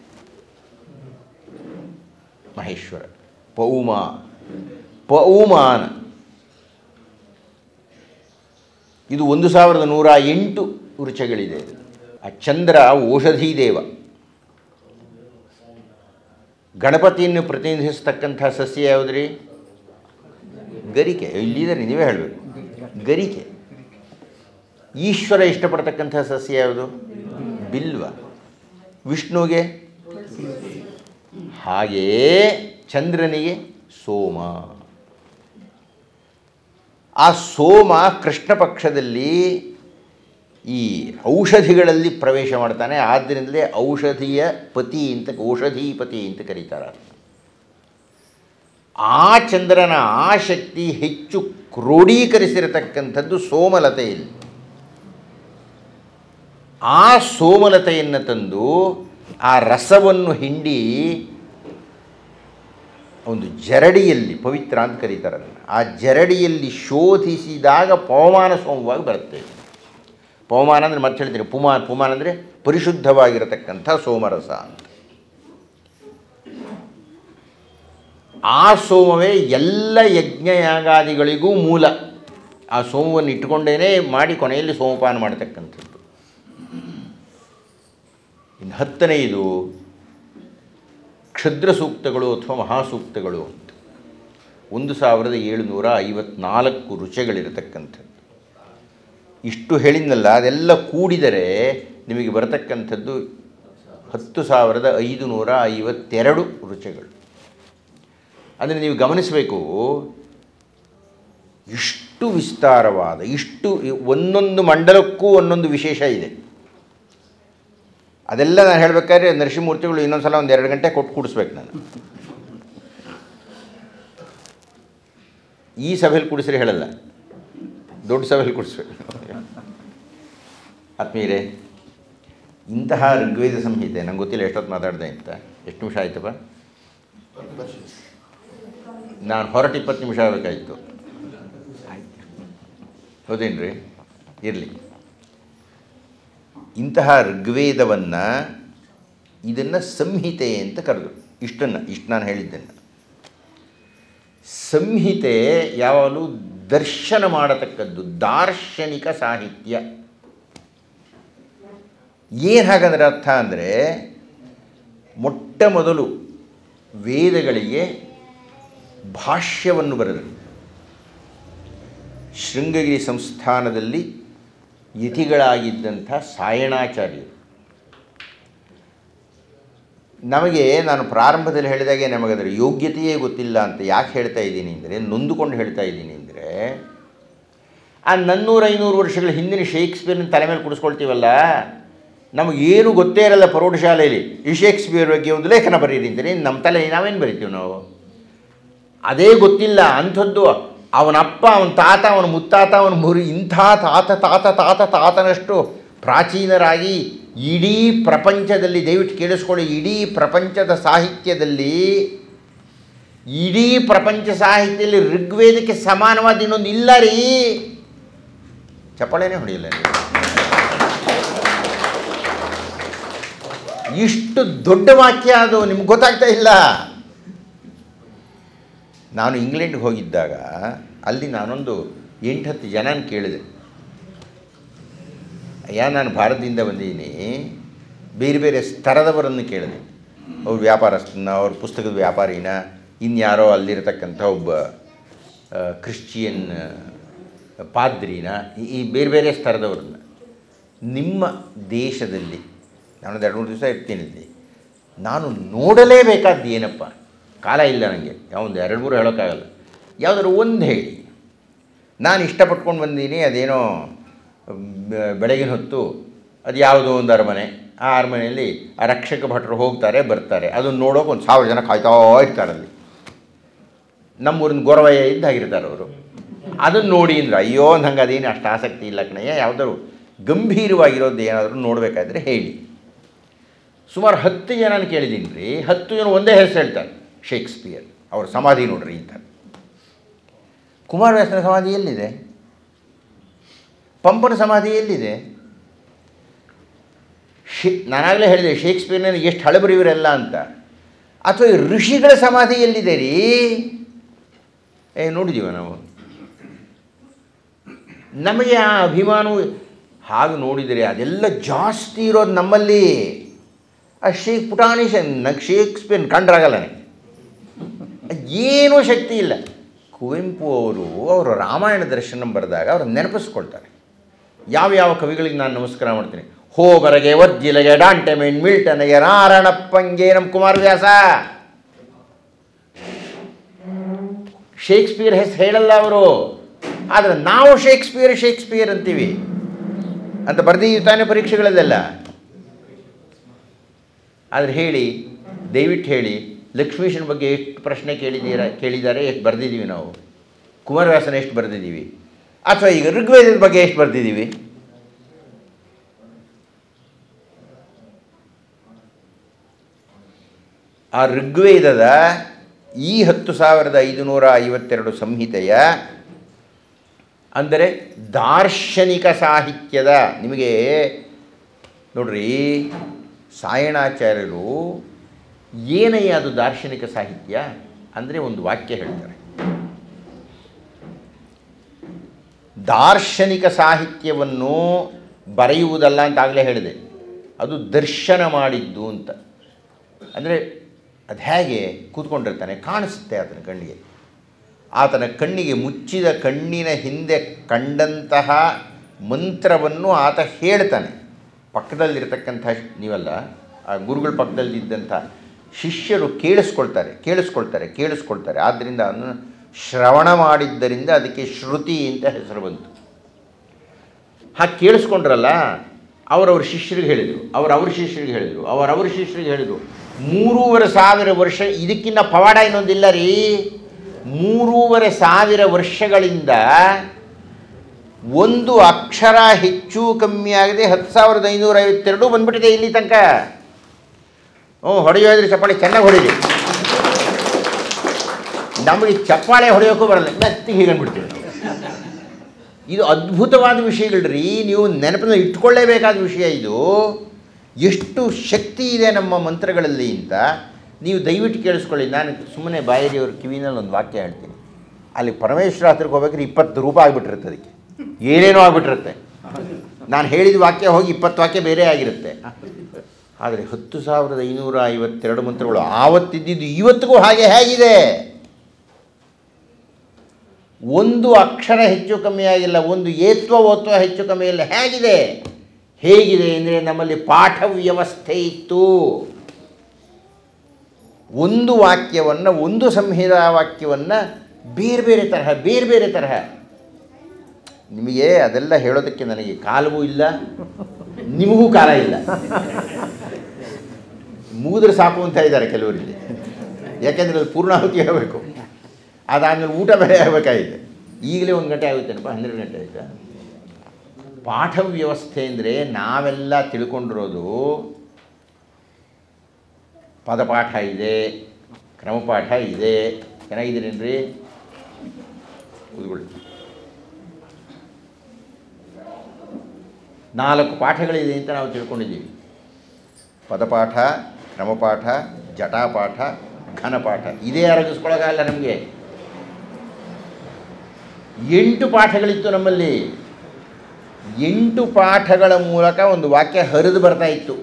ಮಹೇಶ್ವರ ಪೌಮಾ ಪೌಮಾನ ಇದು ಒಂದು ಸಾವಿರದ ನೂರ ಎಂಟು ವೃಕ್ಷಗಳಿದೆ ಇದು ಆ ಚಂದ್ರ ಔಷಧಿ ದೇವ ಗಣಪತಿಯನ್ನು ಪ್ರತಿನಿಧಿಸ್ತಕ್ಕಂಥ ಸಸ್ಯ ಯಾವುದ್ರಿ ಗರಿಕೆ ಇಲ್ಲಿದ್ದಾರೆ ನೀವೇ ಹೇಳಬೇಕು ಗರಿಕೆ ಈಶ್ವರ ಇಷ್ಟಪಡ್ತಕ್ಕಂಥ ಸಸ್ಯ ಯಾವುದು ಬಿಲ್ವ ವಿಷ್ಣುಗೆ ಹಾಗೆಯೇ ಚಂದ್ರನಿಗೆ ಸೋಮ ಆ ಸೋಮ ಕೃಷ್ಣ ಪಕ್ಷದಲ್ಲಿ ಈ ಔಷಧಿಗಳಲ್ಲಿ ಪ್ರವೇಶ ಮಾಡ್ತಾನೆ ಆದ್ದರಿಂದಲೇ ಔಷಧಿಯ ಪತಿ ಅಂತ ಔಷಧೀಪತಿ ಅಂತ ಕರೀತಾರೆ ಆ ಚಂದ್ರನ ಆ ಶಕ್ತಿ ಹೆಚ್ಚು ಕ್ರೋಢೀಕರಿಸಿರತಕ್ಕಂಥದ್ದು ಸೋಮಲತೆಯಲ್ಲಿ ಆ ಸೋಮಲತೆಯನ್ನು ತಂದು ಆ ರಸವನ್ನು ಹಿಂಡಿ ಒಂದು ಜರಡಿಯಲ್ಲಿ ಪವಿತ್ರ ಅಂತ ಕರೀತಾರೆ ಅದನ್ನು ಆ ಜರಡಿಯಲ್ಲಿ ಶೋಧಿಸಿದಾಗ ಪವಮಾನ ಸೋಮವಾಗಿ ಬರುತ್ತೆ ಪವಮಾನ ಅಂದರೆ ಮತ್ತೆ ಹೇಳ್ತೀನಿ ಪುಮಾನ ಪುಮಾನ ಅಂದರೆ ಪರಿಶುದ್ಧವಾಗಿರತಕ್ಕಂಥ ಸೋಮರಸ ಅಂತ ಆ ಸೋಮವೇ ಎಲ್ಲ ಯಜ್ಞಯಾಗಾದಿಗಳಿಗೂ ಮೂಲ ಆ ಸೋಮವನ್ನು ಇಟ್ಟುಕೊಂಡೇ ಮಾಡಿ ಕೊನೆಯಲ್ಲಿ ಸೋಮಪಾನ ಮಾಡತಕ್ಕಂಥದ್ದು ಇನ್ನು ಹತ್ತನೆಯದು ಕ್ಷುದ್ರ ಸೂಕ್ತಗಳು ಅಥವಾ ಮಹಾಸೂಕ್ತಗಳು ಅಂತ ಒಂದು ಸಾವಿರದ ಏಳುನೂರ ಐವತ್ನಾಲ್ಕು ರುಚಿಗಳಿರತಕ್ಕಂಥದ್ದು ಇಷ್ಟು ಹೇಳಿದ್ನಲ್ಲ ಅದೆಲ್ಲ ಕೂಡಿದರೆ ನಿಮಗೆ ಬರತಕ್ಕಂಥದ್ದು ಹತ್ತು ಸಾವಿರದ ಐದು ನೂರ ಐವತ್ತೆರಡು ರುಚಿಗಳು ಅಂದರೆ ನೀವು ಗಮನಿಸಬೇಕು ಇಷ್ಟು ವಿಸ್ತಾರವಾದ ಇಷ್ಟು ಒಂದೊಂದು ಮಂಡಲಕ್ಕೂ ಒಂದೊಂದು ವಿಶೇಷ ಇದೆ ಅದೆಲ್ಲ ನಾನು ಹೇಳಬೇಕಾದ್ರೆ ನರಸಿಂಹಮೂರ್ತಿಗಳು ಇನ್ನೊಂದು ಸಲ ಒಂದು ಎರಡು ಗಂಟೆ ಕೊಟ್ಟು ಕೂಡಿಸ್ಬೇಕು ನಾನು ಈ ಸಭೆಯಲ್ಲಿ ಕೂಡಿಸ್ರೆ ಹೇಳಲ್ಲ ದೊಡ್ಡ ಸಭೆಯಲ್ಲಿ ಕೂಡಿಸ್ಬೇಕು ಆತ್ಮೀಯರೇ ಇಂತಹ ಋಗ್ವೇದ ಸಂಹಿತೆ ನಂಗೆ ಗೊತ್ತಿಲ್ಲ ಎಷ್ಟೊತ್ತು ಮಾತಾಡಿದೆ ಅಂತ ಎಷ್ಟು ನಿಮಿಷ ಆಯ್ತಪ್ಪ ನಾನು ಹೊರಟು ಇಪ್ಪತ್ತು ನಿಮಿಷ ಆಗಬೇಕಾಯಿತು ಹೌದೇನ್ರಿ ಇರಲಿ ಇಂತಹ ಋಗ್ವೇದವನ್ನು ಇದನ್ನು ಸಂಹಿತೆ ಅಂತ ಕರೆದು ಇಷ್ಟನ್ನು ಇಷ್ಟು ನಾನು ಹೇಳಿದ್ದನ್ನು ಸಂಹಿತೆ ಯಾವಾಗಲೂ ದರ್ಶನ ಮಾಡತಕ್ಕದ್ದು ದಾರ್ಶನಿಕ ಸಾಹಿತ್ಯ ಏನು ಹಾಗಂದ್ರೆ ಅರ್ಥ ಅಂದರೆ ಮೊಟ್ಟ ಮೊದಲು ವೇದಗಳಿಗೆ ಭಾಷ್ಯವನ್ನು ಬರೆದರು ಶೃಂಗಗಿರಿ ಸಂಸ್ಥಾನದಲ್ಲಿ ಯತಿಗಳಾಗಿದ್ದಂಥ ಸಾಯಣಾಚಾರ್ಯರು ನಮಗೆ ನಾನು ಪ್ರಾರಂಭದಲ್ಲಿ ಹೇಳಿದಾಗೆ ನಮಗದರ ಯೋಗ್ಯತೆಯೇ ಗೊತ್ತಿಲ್ಲ ಅಂತ ಯಾಕೆ ಹೇಳ್ತಾ ಇದ್ದೀನಿ ಅಂದರೆ ನೊಂದುಕೊಂಡು ಹೇಳ್ತಾ ಇದ್ದೀನಿ ಅಂದರೆ ಆ ನನ್ನೂರು ಐನೂರು ವರ್ಷಗಳ ಹಿಂದಿನ ಶೇಕ್ಸ್ಪಿಯರ್ನ ತಲೆ ಮೇಲೆ ಕುಡಿಸ್ಕೊಳ್ತೀವಲ್ಲ ನಮಗೇನು ಗೊತ್ತೇ ಇರಲ್ಲ ಪ್ರೌಢಶಾಲೆಯಲ್ಲಿ ಈ ಶೇಕ್ಸ್ಪಿಯರ್ ಬಗ್ಗೆ ಒಂದು ಲೇಖನ ಬರೀರಿ ಅಂತೀನಿ ನಮ್ಮ ತಲೆ ನಾವೇನು ಬರಿತೀವಿ ನಾವು ಅದೇ ಗೊತ್ತಿಲ್ಲ ಅಂಥದ್ದು ಅವನ ಅಪ್ಪ ಅವನ ತಾತ ಅವನ ಮುತ್ತಾತ ಅವನ ಮುರಿ ಇಂಥ ತಾತ ತಾತ ತಾತ ತಾತನಷ್ಟು ಪ್ರಾಚೀನರಾಗಿ ಇಡೀ ಪ್ರಪಂಚದಲ್ಲಿ ದಯವಿಟ್ಟು ಕೇಳಿಸ್ಕೊಳ್ಳಿ ಇಡೀ ಪ್ರಪಂಚದ ಸಾಹಿತ್ಯದಲ್ಲಿ ಇಡೀ ಪ್ರಪಂಚ ಸಾಹಿತ್ಯದಲ್ಲಿ ಋಗ್ವೇದಕ್ಕೆ ಸಮಾನವಾದ ಇನ್ನೊಂದು ಇಲ್ಲ ರೀ ಚಪ್ಪಾಳೆನೇ ಹೊಡೆಯಲ್ಲ ನೀವು ಇಷ್ಟು ದೊಡ್ಡ ವಾಕ್ಯ ಅದು ನಿಮ್ಗೆ ಗೊತ್ತಾಗ್ತಾ ಇಲ್ಲ ನಾನು ಇಂಗ್ಲೆಂಡ್ಗೆ ಹೋಗಿದ್ದಾಗ ಅಲ್ಲಿ ನಾನೊಂದು ಎಂಟು ಹತ್ತು ಜನನ ಕೇಳಿದೆ ಅಯ್ಯ ನಾನು ಭಾರತದಿಂದ ಬಂದಿದ್ದೀನಿ ಬೇರೆ ಬೇರೆ ಸ್ತರದವರನ್ನು ಕೇಳಿದೆ ಅವ್ರ ವ್ಯಾಪಾರಸ್ಥನ ಅವ್ರ ಪುಸ್ತಕದ ವ್ಯಾಪಾರಿನ ಇನ್ಯಾರೋ ಅಲ್ಲಿರತಕ್ಕಂಥ ಒಬ್ಬ ಆ, ಕ್ರಿಶ್ಚಿಯನ್ ಪಾದ್ರಿನ ಈ- ಈ ಬೇರೆ ಬೇರೆ ಸ್ತರದವ್ರನ್ನ ನಿಮ್ಮ ದೇಶದಲ್ಲಿ ನಾನೊಂದು ಎರಡು ಮೂರು ದಿವಸ ಇರ್ತೀನಿ ಇಲ್ಲಿ ನಾನು ನೋಡಲೇಬೇಕಾದ್ದು ಏನಪ್ಪ ಕಾಲ ಇಲ್ಲ ನನಗೆ ಯಾವೊಂದು ಎರಡು ಮೂರು ಹೇಳೋಕ್ಕಾಗಲ್ಲ ಯಾವುದಾದ್ರು ಒಂದು ಹೇಳಿ ನಾನು ಇಷ್ಟಪಟ್ಕೊಂಡು ಬಂದೀನಿ ಅದೇನೋ ಬೆ- ಬೆಳಗಿನ ಹೊತ್ತು ಅದು ಯಾವುದೋ ಒಂದು ಅರಮನೆ ಆ ಅರಮನೆಯಲ್ಲಿ ಆ ರಕ್ಷಕ ಭಟ್ರು ಹೋಗ್ತಾರೆ ಬರ್ತಾರೆ ಅದನ್ನು ನೋಡೋಕೆ ಒಂದು ಸಾವಿರ ಜನ ಕಾಯ್ತಾ ಇರ್ತಾರಲ್ಲಿ ನಮ್ಮೂರಿನ ಗೊರವಯ್ಯ ಇದ್ದಾಗಿರ್ತಾರೆ ಅವರು ಅದನ್ನು ನೋಡಿ ಅಂದ್ರೆ ಅಯ್ಯೋ ನಂಗೆ ಅದೇನು ಅಷ್ಟು ಆಸಕ್ತಿ ಇಲ್ಲ ಕಣಯ್ಯ ಯಾವುದಾದ್ರು ಗಂಭೀರವಾಗಿರೋದು ಏನಾದರೂ ನೋಡಬೇಕಾದ್ರೆ ಹೇಳಿ ಸುಮಾರು ಹತ್ತು ಜನನ ಕೇಳಿದ್ದೀನಿ ರೀ ಹತ್ತು ಜನ ಒಂದೇ ಹೆಸರು ಹೇಳ್ತಾರೆ ಶೇಕ್ಸ್ಪಿಯರ್ ಅವ್ರ ಸಮಾಧಿ ನೋಡ್ರಿ ಅಂತ ಕುಮಾರವ್ಯಾಸನ ಸಮಾಧಿ ಎಲ್ಲಿದೆ ಪಂಪನ ಸಮಾಧಿ ಎಲ್ಲಿದೆ ಶೇ ನಾನಾಗಲೇ ಹೇಳಿದೆ ಶೇಕ್ಸ್ಪಿಯರ್ನ ಎಷ್ಟು ಹಳಬರಿವರೆಲ್ಲ ಅಂತ ಅಥವಾ ಈ ಋಷಿಗಳ ಸಮಾಧಿ ಎಲ್ಲಿದೆ ರೀ ಏ ನೋಡಿದ್ದೀವ ನಾವು ನಮಗೆ ಆ ಅಭಿಮಾನವು ಹಾಗೆ ನೋಡಿದರೆ ಅದೆಲ್ಲ ಜಾಸ್ತಿ ಇರೋದು ನಮ್ಮಲ್ಲಿ ಆ ಶೇಕ್ ಪುಟಾಣಿ ನಂಗೆ ಶೇಕ್ಸ್ಪಿಯರ್ ಕಂಡ್ರಾಗಲ್ಲ ನನಗೆ ಏನೂ ಶಕ್ತಿ ಇಲ್ಲ ಕುವೆಂಪು ಅವರು ಅವರು ರಾಮಾಯಣ ದರ್ಶನ ಬರೆದಾಗ ಅವ್ರು ನೆನಪಿಸ್ಕೊಳ್ತಾರೆ ಯಾವ ಯಾವ ಕವಿಗಳಿಗೆ ನಾನು ನಮಸ್ಕಾರ ಮಾಡ್ತೀನಿ ಹೋಬರಗೆ ವರ್ಜಿಲೆಗೆ ಡಾಂಟೆಮೆಂಟ್ ಮಿಲ್ಟನ್ಗೆ ನಾರಣಪ್ಪಂಗೆ ನಮ್ಮ ಕುಮಾರವ್ಯಾಸ ಶೇಕ್ಸ್ಪಿಯರ್ ಹೆಸರು ಹೇಳಲ್ಲ ಅವರು ಆದರೆ ನಾವು ಶೇಕ್ಸ್ಪಿಯರ್ ಶೇಕ್ಸ್ಪಿಯರ್ ಅಂತೀವಿ ಅಂತ ಬರ್ದಿದ್ದೀವಿ ತಾನೇ ಪರೀಕ್ಷೆಗಳಲ್ಲೆಲ್ಲ ಆದರೆ ಹೇಳಿ ದಯವಿಟ್ಟು ಹೇಳಿ ಲಕ್ಷ್ಮೀಶನ ಬಗ್ಗೆ ಎಷ್ಟು ಪ್ರಶ್ನೆ ಕೇಳಿದ್ದೀರಾ ಕೇಳಿದ್ದಾರೆ ಎಷ್ಟು ಬರೆದಿದ್ದೀವಿ ನಾವು ಕುಮಾರವ್ಯಾಸನ ಎಷ್ಟು ಬರೆದಿದ್ದೀವಿ ಅಥವಾ ಈಗ ಋಗ್ವೇದದ ಬಗ್ಗೆ ಎಷ್ಟು ಬರೆದಿದ್ದೀವಿ ಆ ಋಗ್ವೇದದ ಈ ಹತ್ತು ಸಾವಿರದ ಐದುನೂರ ಐವತ್ತೆರಡು ಸಂಹಿತೆಯ ಅಂದರೆ ದಾರ್ಶನಿಕ ಸಾಹಿತ್ಯದ ನಿಮಗೆ ನೋಡ್ರಿ ಸಾಯಣಾಚಾರ್ಯರು ಏನಯ್ಯ ಅದು ದಾರ್ಶನಿಕ ಸಾಹಿತ್ಯ ಅಂದರೆ ಒಂದು ವಾಕ್ಯ ಹೇಳ್ತಾರೆ ದಾರ್ಶನಿಕ ಸಾಹಿತ್ಯವನ್ನು ಬರೆಯುವುದಲ್ಲ ಅಂತ ಆಗಲೇ ಹೇಳಿದೆ ಅದು ದರ್ಶನ ಮಾಡಿದ್ದು ಅಂತ ಅಂದರೆ ಅದು ಹೇಗೆ ಕೂತ್ಕೊಂಡಿರ್ತಾನೆ ಕಾಣಿಸುತ್ತೆ ಆತನ ಕಣ್ಣಿಗೆ ಆತನ ಕಣ್ಣಿಗೆ ಮುಚ್ಚಿದ ಕಣ್ಣಿನ ಹಿಂದೆ ಕಂಡಂತಹ ಮಂತ್ರವನ್ನು ಆತ ಹೇಳ್ತಾನೆ ಪಕ್ಕದಲ್ಲಿರ್ತಕ್ಕಂಥ ನೀವಲ್ಲ ಆ ಗುರುಗಳ ಪಕ್ಕದಲ್ಲಿದ್ದಂಥ ಶಿಷ್ಯರು ಕೇಳಿಸ್ಕೊಳ್ತಾರೆ ಕೇಳಿಸ್ಕೊಳ್ತಾರೆ ಕೇಳಿಸ್ಕೊಳ್ತಾರೆ ಆದ್ದರಿಂದ ಅದನ್ನು ಶ್ರವಣ ಮಾಡಿದ್ದರಿಂದ ಅದಕ್ಕೆ ಶ್ರುತಿ ಅಂತ ಹೆಸರು ಬಂತು ಹಾಗೆ ಕೇಳಿಸ್ಕೊಂಡ್ರಲ್ಲ ಅವರವ್ರ ಶಿಷ್ಯರಿಗೆ ಹೇಳಿದರು ಅವರವ್ರ ಶಿಷ್ಯರಿಗೆ ಹೇಳಿದರು ಅವರವ್ರ ಶಿಷ್ಯರಿಗೆ ಹೇಳಿದರು ಮೂರುವರೆ ಸಾವಿರ ವರ್ಷ ಇದಕ್ಕಿಂತ ಪವಾಡ ಇನ್ನೊಂದಿಲ್ಲ ರೀ ಮೂರುವರೆ ಸಾವಿರ ವರ್ಷಗಳಿಂದ ಒಂದು ಅಕ್ಷರ ಹೆಚ್ಚು ಕಮ್ಮಿ ಆಗದೆ ಹತ್ತು ಸಾವಿರದ ಐನೂರ ಐವತ್ತೆರಡು ಬಂದ್ಬಿಟ್ಟಿದೆ ಇಲ್ಲಿ ತನಕ ಹ್ಞೂ ಹೊಡೆಯೋದ್ರೆ ಚಪ್ಪಾಳೆ ಚೆನ್ನಾಗಿ ಹೊಡೀರಿ ನಮಗೆ ಚಪ್ಪಾಳೆ ಹೊಡೆಯೋಕ್ಕೂ ಬರಲ್ಲ ಮೆತ್ತಿಗೆ ಹೀಗಂದ್ಬಿಡ್ತೀವಿ ನಾವು ಇದು ಅದ್ಭುತವಾದ ವಿಷಯಗಳ್ರಿ ನೀವು ನೆನಪಿನ ಇಟ್ಕೊಳ್ಳೇಬೇಕಾದ ವಿಷಯ ಇದು ಎಷ್ಟು ಶಕ್ತಿ ಇದೆ ನಮ್ಮ ಮಂತ್ರಗಳಲ್ಲಿ ಅಂತ ನೀವು ದಯವಿಟ್ಟು ಕೇಳಿಸ್ಕೊಳ್ಳಿ ನಾನು ಸುಮ್ಮನೆ ಬಾಯರಿಯವ್ರ ಕಿವಿನಲ್ಲಿ ಒಂದು ವಾಕ್ಯ ಹೇಳ್ತೀನಿ ಅಲ್ಲಿ ಪರಮೇಶ್ವರ ಹತ್ರಕ್ಕೆ ಹೋಗ್ಬೇಕಾದ್ರೆ ಇಪ್ಪತ್ತು ರೂಪಾಯಿ ಆಗಿಬಿಟ್ಟಿರುತ್ತೆ ಅದಕ್ಕೆ ಏನೇನೋ ಆಗಿಬಿಟ್ಟಿರುತ್ತೆ ನಾನು ಹೇಳಿದ ವಾಕ್ಯ ಹೋಗಿ ಇಪ್ಪತ್ತು ವಾಕ್ಯ ಬೇರೆ ಆಗಿರುತ್ತೆ ಆದರೆ ಹತ್ತು ಸಾವಿರದ ಐನೂರ ಐವತ್ತೆರಡು ಮಂತ್ರಗಳು ಆವತ್ತಿದ್ದಿದ್ದು ಇವತ್ತಿಗೂ ಹಾಗೆ ಹೇಗಿದೆ ಒಂದು ಅಕ್ಷರ ಹೆಚ್ಚು ಕಮ್ಮಿ ಆಗಿಲ್ಲ ಒಂದು ಏತ್ವ ಓತ್ವ ಹೆಚ್ಚು ಕಮ್ಮಿ ಇಲ್ಲ ಹೇಗಿದೆ ಹೇಗಿದೆ ಅಂದರೆ ನಮ್ಮಲ್ಲಿ ಪಾಠ ವ್ಯವಸ್ಥೆ ಇತ್ತು ಒಂದು ವಾಕ್ಯವನ್ನು ಒಂದು ಸಂಹಿತಾ ವಾಕ್ಯವನ್ನು ಬೇರೆ ಬೇರೆ ತರಹ ಬೇರೆ ಬೇರೆ ತರಹ ನಿಮಗೆ ಅದೆಲ್ಲ ಹೇಳೋದಕ್ಕೆ ನನಗೆ ಕಾಲವೂ ಇಲ್ಲ ನಿಮಗೂ ಕಾಲ ಇಲ್ಲ ಮುಗಿದ್ರೆ ಸಾಕು ಅಂತ ಇದ್ದಾರೆ ಕೆಲವರಿಗೆ ಯಾಕೆಂದರೆ ಅದು ಪೂರ್ಣಾಹುತಿ ಹೇಳಬೇಕು ಅದಾದಮೇಲೆ ಊಟ ಬೇರೆ ಆಗಬೇಕಾಗಿದೆ ಈಗಲೇ ಒಂದು ಗಂಟೆ ಆಗುತ್ತೇನಪ್ಪ ಹನ್ನೆರಡು ಗಂಟೆ ಆಯಿತಾ ಪಾಠ ವ್ಯವಸ್ಥೆ ಅಂದರೆ ನಾವೆಲ್ಲ ತಿಳ್ಕೊಂಡಿರೋದು ಪದಪಾಠ ಇದೆ ಕ್ರಮಪಾಠ ಇದೆ ಚೆನ್ನಾಗಿದ್ದೀರೇನ್ರಿ ಕೂತ್ಕೊಳ್ಳಿ ನಾಲ್ಕು ಪಾಠಗಳಿದೆ ಅಂತ ನಾವು ತಿಳ್ಕೊಂಡಿದ್ದೀವಿ ಪದಪಾಠ ಕ್ರಮಪಾಠ ಜಟಾಪಾಠ ಘನಪಾಠ ಇದೇ ಅರಗಿಸ್ಕೊಳಕ್ಕಾಗಲ್ಲ ನಮಗೆ ಎಂಟು ಪಾಠಗಳಿತ್ತು ನಮ್ಮಲ್ಲಿ ಎಂಟು ಪಾಠಗಳ ಮೂಲಕ ಒಂದು ವಾಕ್ಯ ಹರಿದು ಬರ್ತಾ ಇತ್ತು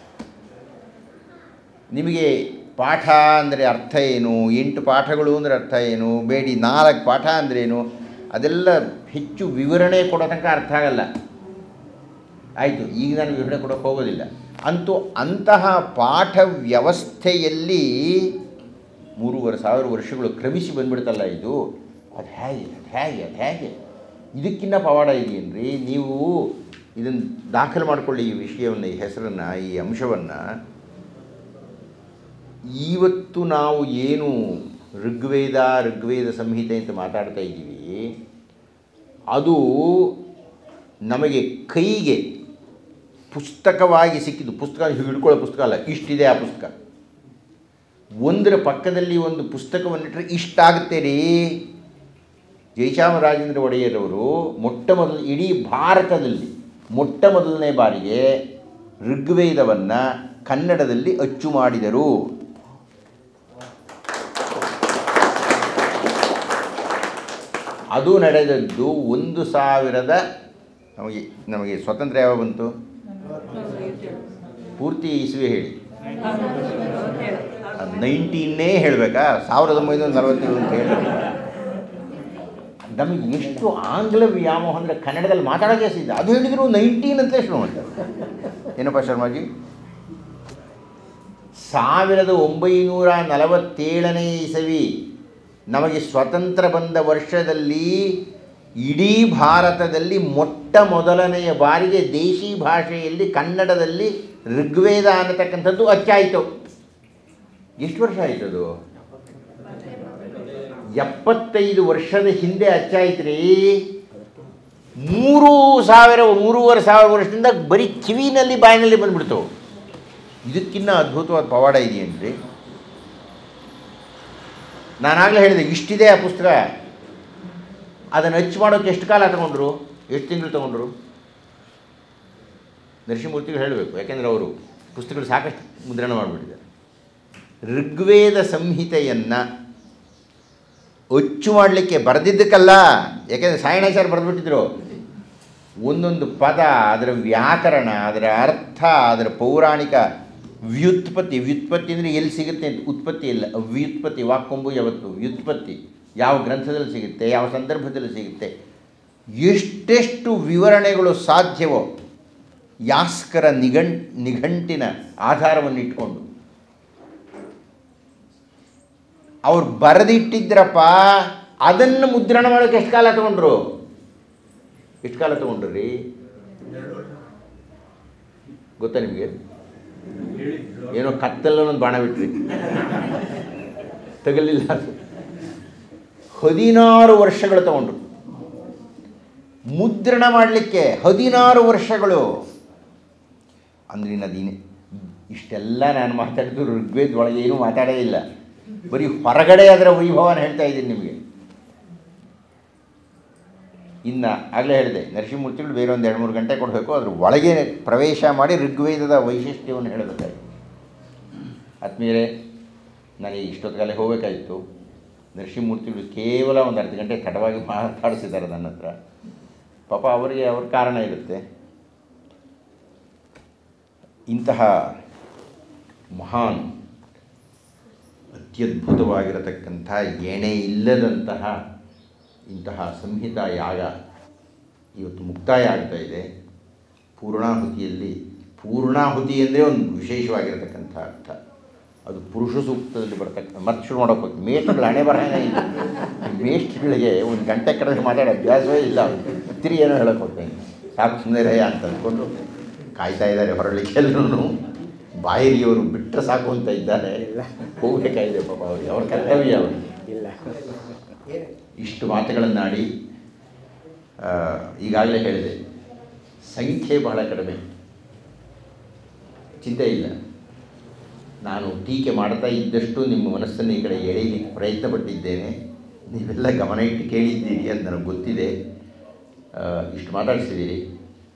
ನಿಮಗೆ ಪಾಠ ಅಂದರೆ ಅರ್ಥ ಏನು ಎಂಟು ಪಾಠಗಳು ಅಂದರೆ ಅರ್ಥ ಏನು ಬೇಡಿ ನಾಲ್ಕು ಪಾಠ ಅಂದ್ರೇನು ಅದೆಲ್ಲ ಹೆಚ್ಚು ವಿವರಣೆ ಕೊಡೋ ತನಕ ಅರ್ಥ ಆಗಲ್ಲ ಆಯಿತು ಈಗ ನಾನು ವಿವರಣೆ ಕೊಡೋಕ್ಕೆ ಹೋಗೋದಿಲ್ಲ ಅಂತೂ ಅಂತಹ ಪಾಠ ವ್ಯವಸ್ಥೆಯಲ್ಲಿ ಮೂರುವರೆ ಸಾವಿರ ವರ್ಷಗಳು ಕ್ರಮಿಸಿ ಬಂದ್ಬಿಡ್ತಲ್ಲ ಇದು ಅದು ಹೇಗೆ ಅದು ಹೇಗೆ ಅದು ಹೇಗೆ ಇದಕ್ಕಿನ್ನ ಪವಾಡ ಇದೆಯೇನ್ರಿ ನೀವು ಇದನ್ನು ದಾಖಲು ಮಾಡಿಕೊಳ್ಳಿ ಈ ವಿಷಯವನ್ನು ಈ ಹೆಸರನ್ನು ಈ ಅಂಶವನ್ನು ಇವತ್ತು ನಾವು ಏನು ಋಗ್ವೇದ ಋಗ್ವೇದ ಸಂಹಿತೆ ಅಂತ ಮಾತಾಡ್ತಾ ಇದ್ದೀವಿ ಅದು ನಮಗೆ ಕೈಗೆ ಪುಸ್ತಕವಾಗಿ ಸಿಕ್ಕಿದ್ದು ಪುಸ್ತಕ ಹಿಡ್ಕೊಳ್ಳೋ ಪುಸ್ತಕ ಅಲ್ಲ ಇಷ್ಟಿದೆ ಆ ಪುಸ್ತಕ ಒಂದರ ಪಕ್ಕದಲ್ಲಿ ಒಂದು ಪುಸ್ತಕವನ್ನಿಟ್ಟರೆ ಇಷ್ಟಾಗುತ್ತೆ ರೀ ಜಯಚಾಮರಾಜೇಂದ್ರ ಒಡೆಯರವರು ಮೊಟ್ಟ ಮೊದಲು ಇಡೀ ಭಾರತದಲ್ಲಿ ಮೊಟ್ಟ ಮೊದಲನೇ ಬಾರಿಗೆ ಋಗ್ವೇದವನ್ನು ಕನ್ನಡದಲ್ಲಿ ಅಚ್ಚು ಮಾಡಿದರು ಅದು ನಡೆದದ್ದು ಒಂದು ಸಾವಿರದ ನಮಗೆ ನಮಗೆ ಸ್ವಾತಂತ್ರ್ಯ ಯಾವಾಗ ಬಂತು ಪೂರ್ತಿ ಇಸ್ವಿ ಹೇಳಿ ನೈನ್ಟೀನ್ನೇ ಹೇಳಬೇಕಾ ಸಾವಿರದ ಒಂಬೈನೂರ ನಲವತ್ತೇಳು ಅಂತ ಹೇಳಿ ನಮಗೆ ಎಷ್ಟು ಆಂಗ್ಲ ವ್ಯಾಮೋಹ ಅಂದರೆ ಕನ್ನಡದಲ್ಲಿ ಮಾತಾಡೋಕೆ ಸಿದ್ಧ ಅದು ಹೇಳಿದ್ರು ನೈನ್ಟೀನ್ ಅಂತಲೇ ಶುರು ಮಾಡ್ತಾರೆ ಏನಪ್ಪ ಶರ್ಮಾಜಿ ಸಾವಿರದ ಒಂಬೈನೂರ ನಲವತ್ತೇಳನೇ ಇಸವಿ ನಮಗೆ ಸ್ವತಂತ್ರ ಬಂದ ವರ್ಷದಲ್ಲಿ ಇಡೀ ಭಾರತದಲ್ಲಿ ಮೊಟ್ಟ ಮೊದಲನೆಯ ಬಾರಿಗೆ ದೇಶಿ ಭಾಷೆಯಲ್ಲಿ ಕನ್ನಡದಲ್ಲಿ ಋಗ್ವೇದ ಅನ್ನತಕ್ಕಂಥದ್ದು ಅಚ್ಚಾಯಿತು ಎಷ್ಟು ವರ್ಷ ಆಯಿತು ಅದು ಎಪ್ಪತ್ತೈದು ವರ್ಷದ ಹಿಂದೆ ಅಚ್ಚಾಯ್ತು ರೀ ಮೂರು ಸಾವಿರ ಮೂರುವರೆ ಸಾವಿರ ವರ್ಷದಿಂದ ಬರೀ ಕಿವಿನಲ್ಲಿ ಬಾಯಿನಲ್ಲಿ ಬಂದ್ಬಿಡ್ತು ಇದಕ್ಕಿನ್ನ ಅದ್ಭುತವಾದ ಪವಾಡ ಇದೆಯೇನ್ರಿ ನಾನಾಗಲೇ ಹೇಳಿದೆ ಇಷ್ಟಿದೆ ಆ ಪುಸ್ತಕ ಅದನ್ನು ಅಚ್ಚು ಮಾಡೋಕ್ಕೆ ಎಷ್ಟು ಕಾಲ ತಗೊಂಡ್ರು ಎಷ್ಟು ತಿಂಗಳು ತಗೊಂಡ್ರು ನರಸಿಂಹಮೂರ್ತಿಗಳು ಹೇಳಬೇಕು ಯಾಕೆಂದರೆ ಅವರು ಪುಸ್ತಕಗಳು ಸಾಕಷ್ಟು ಮುದ್ರಣ ಮಾಡಿಬಿಟ್ಟಿದ್ದಾರೆ ಋಗ್ವೇದ ಸಂಹಿತೆಯನ್ನು ಅಚ್ಚು ಮಾಡಲಿಕ್ಕೆ ಬರೆದಿದ್ದಕ್ಕಲ್ಲ ಯಾಕೆಂದರೆ ಸಾಯಣಾಚಾರ್ಯ ಬರೆದ್ಬಿಟ್ಟಿದ್ರು ಒಂದೊಂದು ಪದ ಅದರ ವ್ಯಾಕರಣ ಅದರ ಅರ್ಥ ಅದರ ಪೌರಾಣಿಕ ವ್ಯುತ್ಪತ್ತಿ ವ್ಯುತ್ಪತ್ತಿ ಅಂದರೆ ಎಲ್ಲಿ ಸಿಗುತ್ತೆ ಅಂತ ಉತ್ಪತ್ತಿ ಇಲ್ಲ ವ್ಯುತ್ಪತ್ತಿ ವಾಕ್ಕೊಂಬು ಯಾವತ್ತು ವ್ಯುತ್ಪತ್ತಿ ಯಾವ ಗ್ರಂಥದಲ್ಲಿ ಸಿಗುತ್ತೆ ಯಾವ ಸಂದರ್ಭದಲ್ಲಿ ಸಿಗುತ್ತೆ ಎಷ್ಟೆಷ್ಟು ವಿವರಣೆಗಳು ಸಾಧ್ಯವೋ ಯಾಸ್ಕರ ನಿಘಂ ನಿಘಂಟಿನ ಆಧಾರವನ್ನು ಇಟ್ಕೊಂಡು ಅವ್ರು ಬರೆದಿಟ್ಟಿದ್ರಪ್ಪ ಅದನ್ನು ಮುದ್ರಣ ಮಾಡೋಕ್ಕೆ ಎಷ್ಟು ಕಾಲ ತಗೊಂಡ್ರು ಎಷ್ಟು ಕಾಲ ತಗೊಂಡ್ರಿ ಗೊತ್ತಾ ನಿಮಗೆ ಏನೋ ಕತ್ತಲ್ಲ ಒಂದು ಬಾಣ ಬಿಟ್ರಿ ತಗಲಿಲ್ಲ ಅದು ಹದಿನಾರು ವರ್ಷಗಳು ತಗೊಂಡ್ರು ಮುದ್ರಣ ಮಾಡಲಿಕ್ಕೆ ಹದಿನಾರು ವರ್ಷಗಳು ಅಂದ್ರೆ ಅದೇನೆ ಇಷ್ಟೆಲ್ಲ ನಾನು ಮಾತಾಡಿದ್ದು ಋಗ್ವೇದ ಒಳಗೆ ಏನೂ ಮಾತಾಡೇ ಇಲ್ಲ ಬರೀ ಹೊರಗಡೆ ಅದರ ವೈಭವನ ಹೇಳ್ತಾ ಇದ್ದೀನಿ ನಿಮಗೆ ಇನ್ನು ಆಗಲೇ ಹೇಳಿದೆ ನರಸಿಂಹಮೂರ್ತಿಗಳು ಬೇರೆ ಒಂದು ಎರಡು ಮೂರು ಗಂಟೆ ಕೊಡಬೇಕು ಅದ್ರ ಒಳಗೆ ಪ್ರವೇಶ ಮಾಡಿ ಋಗ್ವೇದದ ವೈಶಿಷ್ಟ್ಯವನ್ನು ಹೇಳಬೇಕಾಗಿತ್ತು ಆತ್ಮೀಯರೇ ನನಗೆ ಇಷ್ಟೊತ್ತಿಗಾಲೇ ಹೋಗಬೇಕಾಗಿತ್ತು ನರಸಿಂಹಮೂರ್ತಿಗಳು ಕೇವಲ ಒಂದು ಅರ್ಧ ಗಂಟೆ ತಡವಾಗಿ ಮಾತಾಡಿಸಿದ್ದಾರೆ ನನ್ನ ಹತ್ರ ಪಾಪ ಅವರಿಗೆ ಅವ್ರ ಕಾರಣ ಇರುತ್ತೆ ಇಂತಹ ಮಹಾನ್ ಅತ್ಯದ್ಭುತವಾಗಿರತಕ್ಕಂಥ ಎಣೆ ಇಲ್ಲದಂತಹ ಇಂತಹ ಸಂಹಿತಾ ಯಾಗ ಇವತ್ತು ಮುಕ್ತಾಯ ಆಗ್ತಾ ಇದೆ ಪೂರ್ಣಾಹುತಿಯಲ್ಲಿ ಪೂರ್ಣಾಹುತಿ ಅಂದರೆ ಒಂದು ವಿಶೇಷವಾಗಿರತಕ್ಕಂಥ ಅರ್ಥ ಅದು ಪುರುಷ ಸೂಕ್ತದಲ್ಲಿ ಬರ್ತಕ್ಕ ಮತ್ತೆ ಶುರು ಮಾಡೋಕೆ ಹೋಗ್ತೀನಿ ಮೇಷ್ಟ್ರುಗಳು ಹಣೆ ಬರಹನೇ ಇಲ್ಲ ಮೇಷ್ಟ್ರುಗಳಿಗೆ ಒಂದು ಗಂಟೆ ಕಡೆಗೆ ಮಾತಾಡೋ ಅಭ್ಯಾಸವೇ ಇಲ್ಲ ತಿರುಗಿ ಏನೋ ಹೇಳೋಕೆ ಹೋಗ್ತೀನಿ ಸಾಕು ಸುಮ್ಮನೆ ರಯ ಅಂತ ಅಂದ್ಕೊಂಡು ಕಾಯ್ತಾ ಇದ್ದಾರೆ ಹೊರಳಿಕ್ಕೆ ಎಲ್ಲರೂ ಬಾಯಿರಿಯವರು ಬಿಟ್ಟರೆ ಸಾಕು ಅಂತ ಇದ್ದಾರೆ ಹೋಗಬೇಕಾಗಿದೆ ಪಾಪ ಅವ್ರಿಗೆ ಅವ್ರ ಕರ್ತವ್ಯ ಅವರಿಗೆ ಇಲ್ಲ ಇಷ್ಟು ಮಾತುಗಳನ್ನಾಡಿ ಆ, ಈಗಾಗಲೇ ಹೇಳಿದೆ ಸಂಖ್ಯೆ ಬಹಳ ಕಡಿಮೆ ಚಿಂತೆ ಇಲ್ಲ ನಾನು ಟೀಕೆ ಮಾಡ್ತಾ ಇದ್ದಷ್ಟು ನಿಮ್ಮ ಮನಸ್ಸನ್ನು ಈ ಕಡೆ ಎಳೆಯಲಿಕ್ಕೆ ಪ್ರಯತ್ನ ಪಟ್ಟಿದ್ದೇನೆ ನೀವೆಲ್ಲ ಗಮನ ಇಟ್ಟು ಕೇಳಿದ್ದೀರಿ ಅಂತ ನನಗೆ ಗೊತ್ತಿದೆ ಆ, ಇಷ್ಟು ಮಾತಾಡಿಸಿದ್ದೀರಿ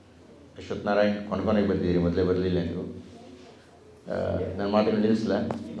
ಅಶ್ವತ್ಥನಾರಾಯಣ್ ಕೊನೆ ಕೊನೆಗೆ ಬಂದಿದ್ದೀರಿ ಮೊದಲೇ ಬರಲಿಲ್ಲ ನೀವು ಆ, ನನ್ನ ಮಾತುಗಳು ನಿಲ್ಲಿಸಲ್ಲ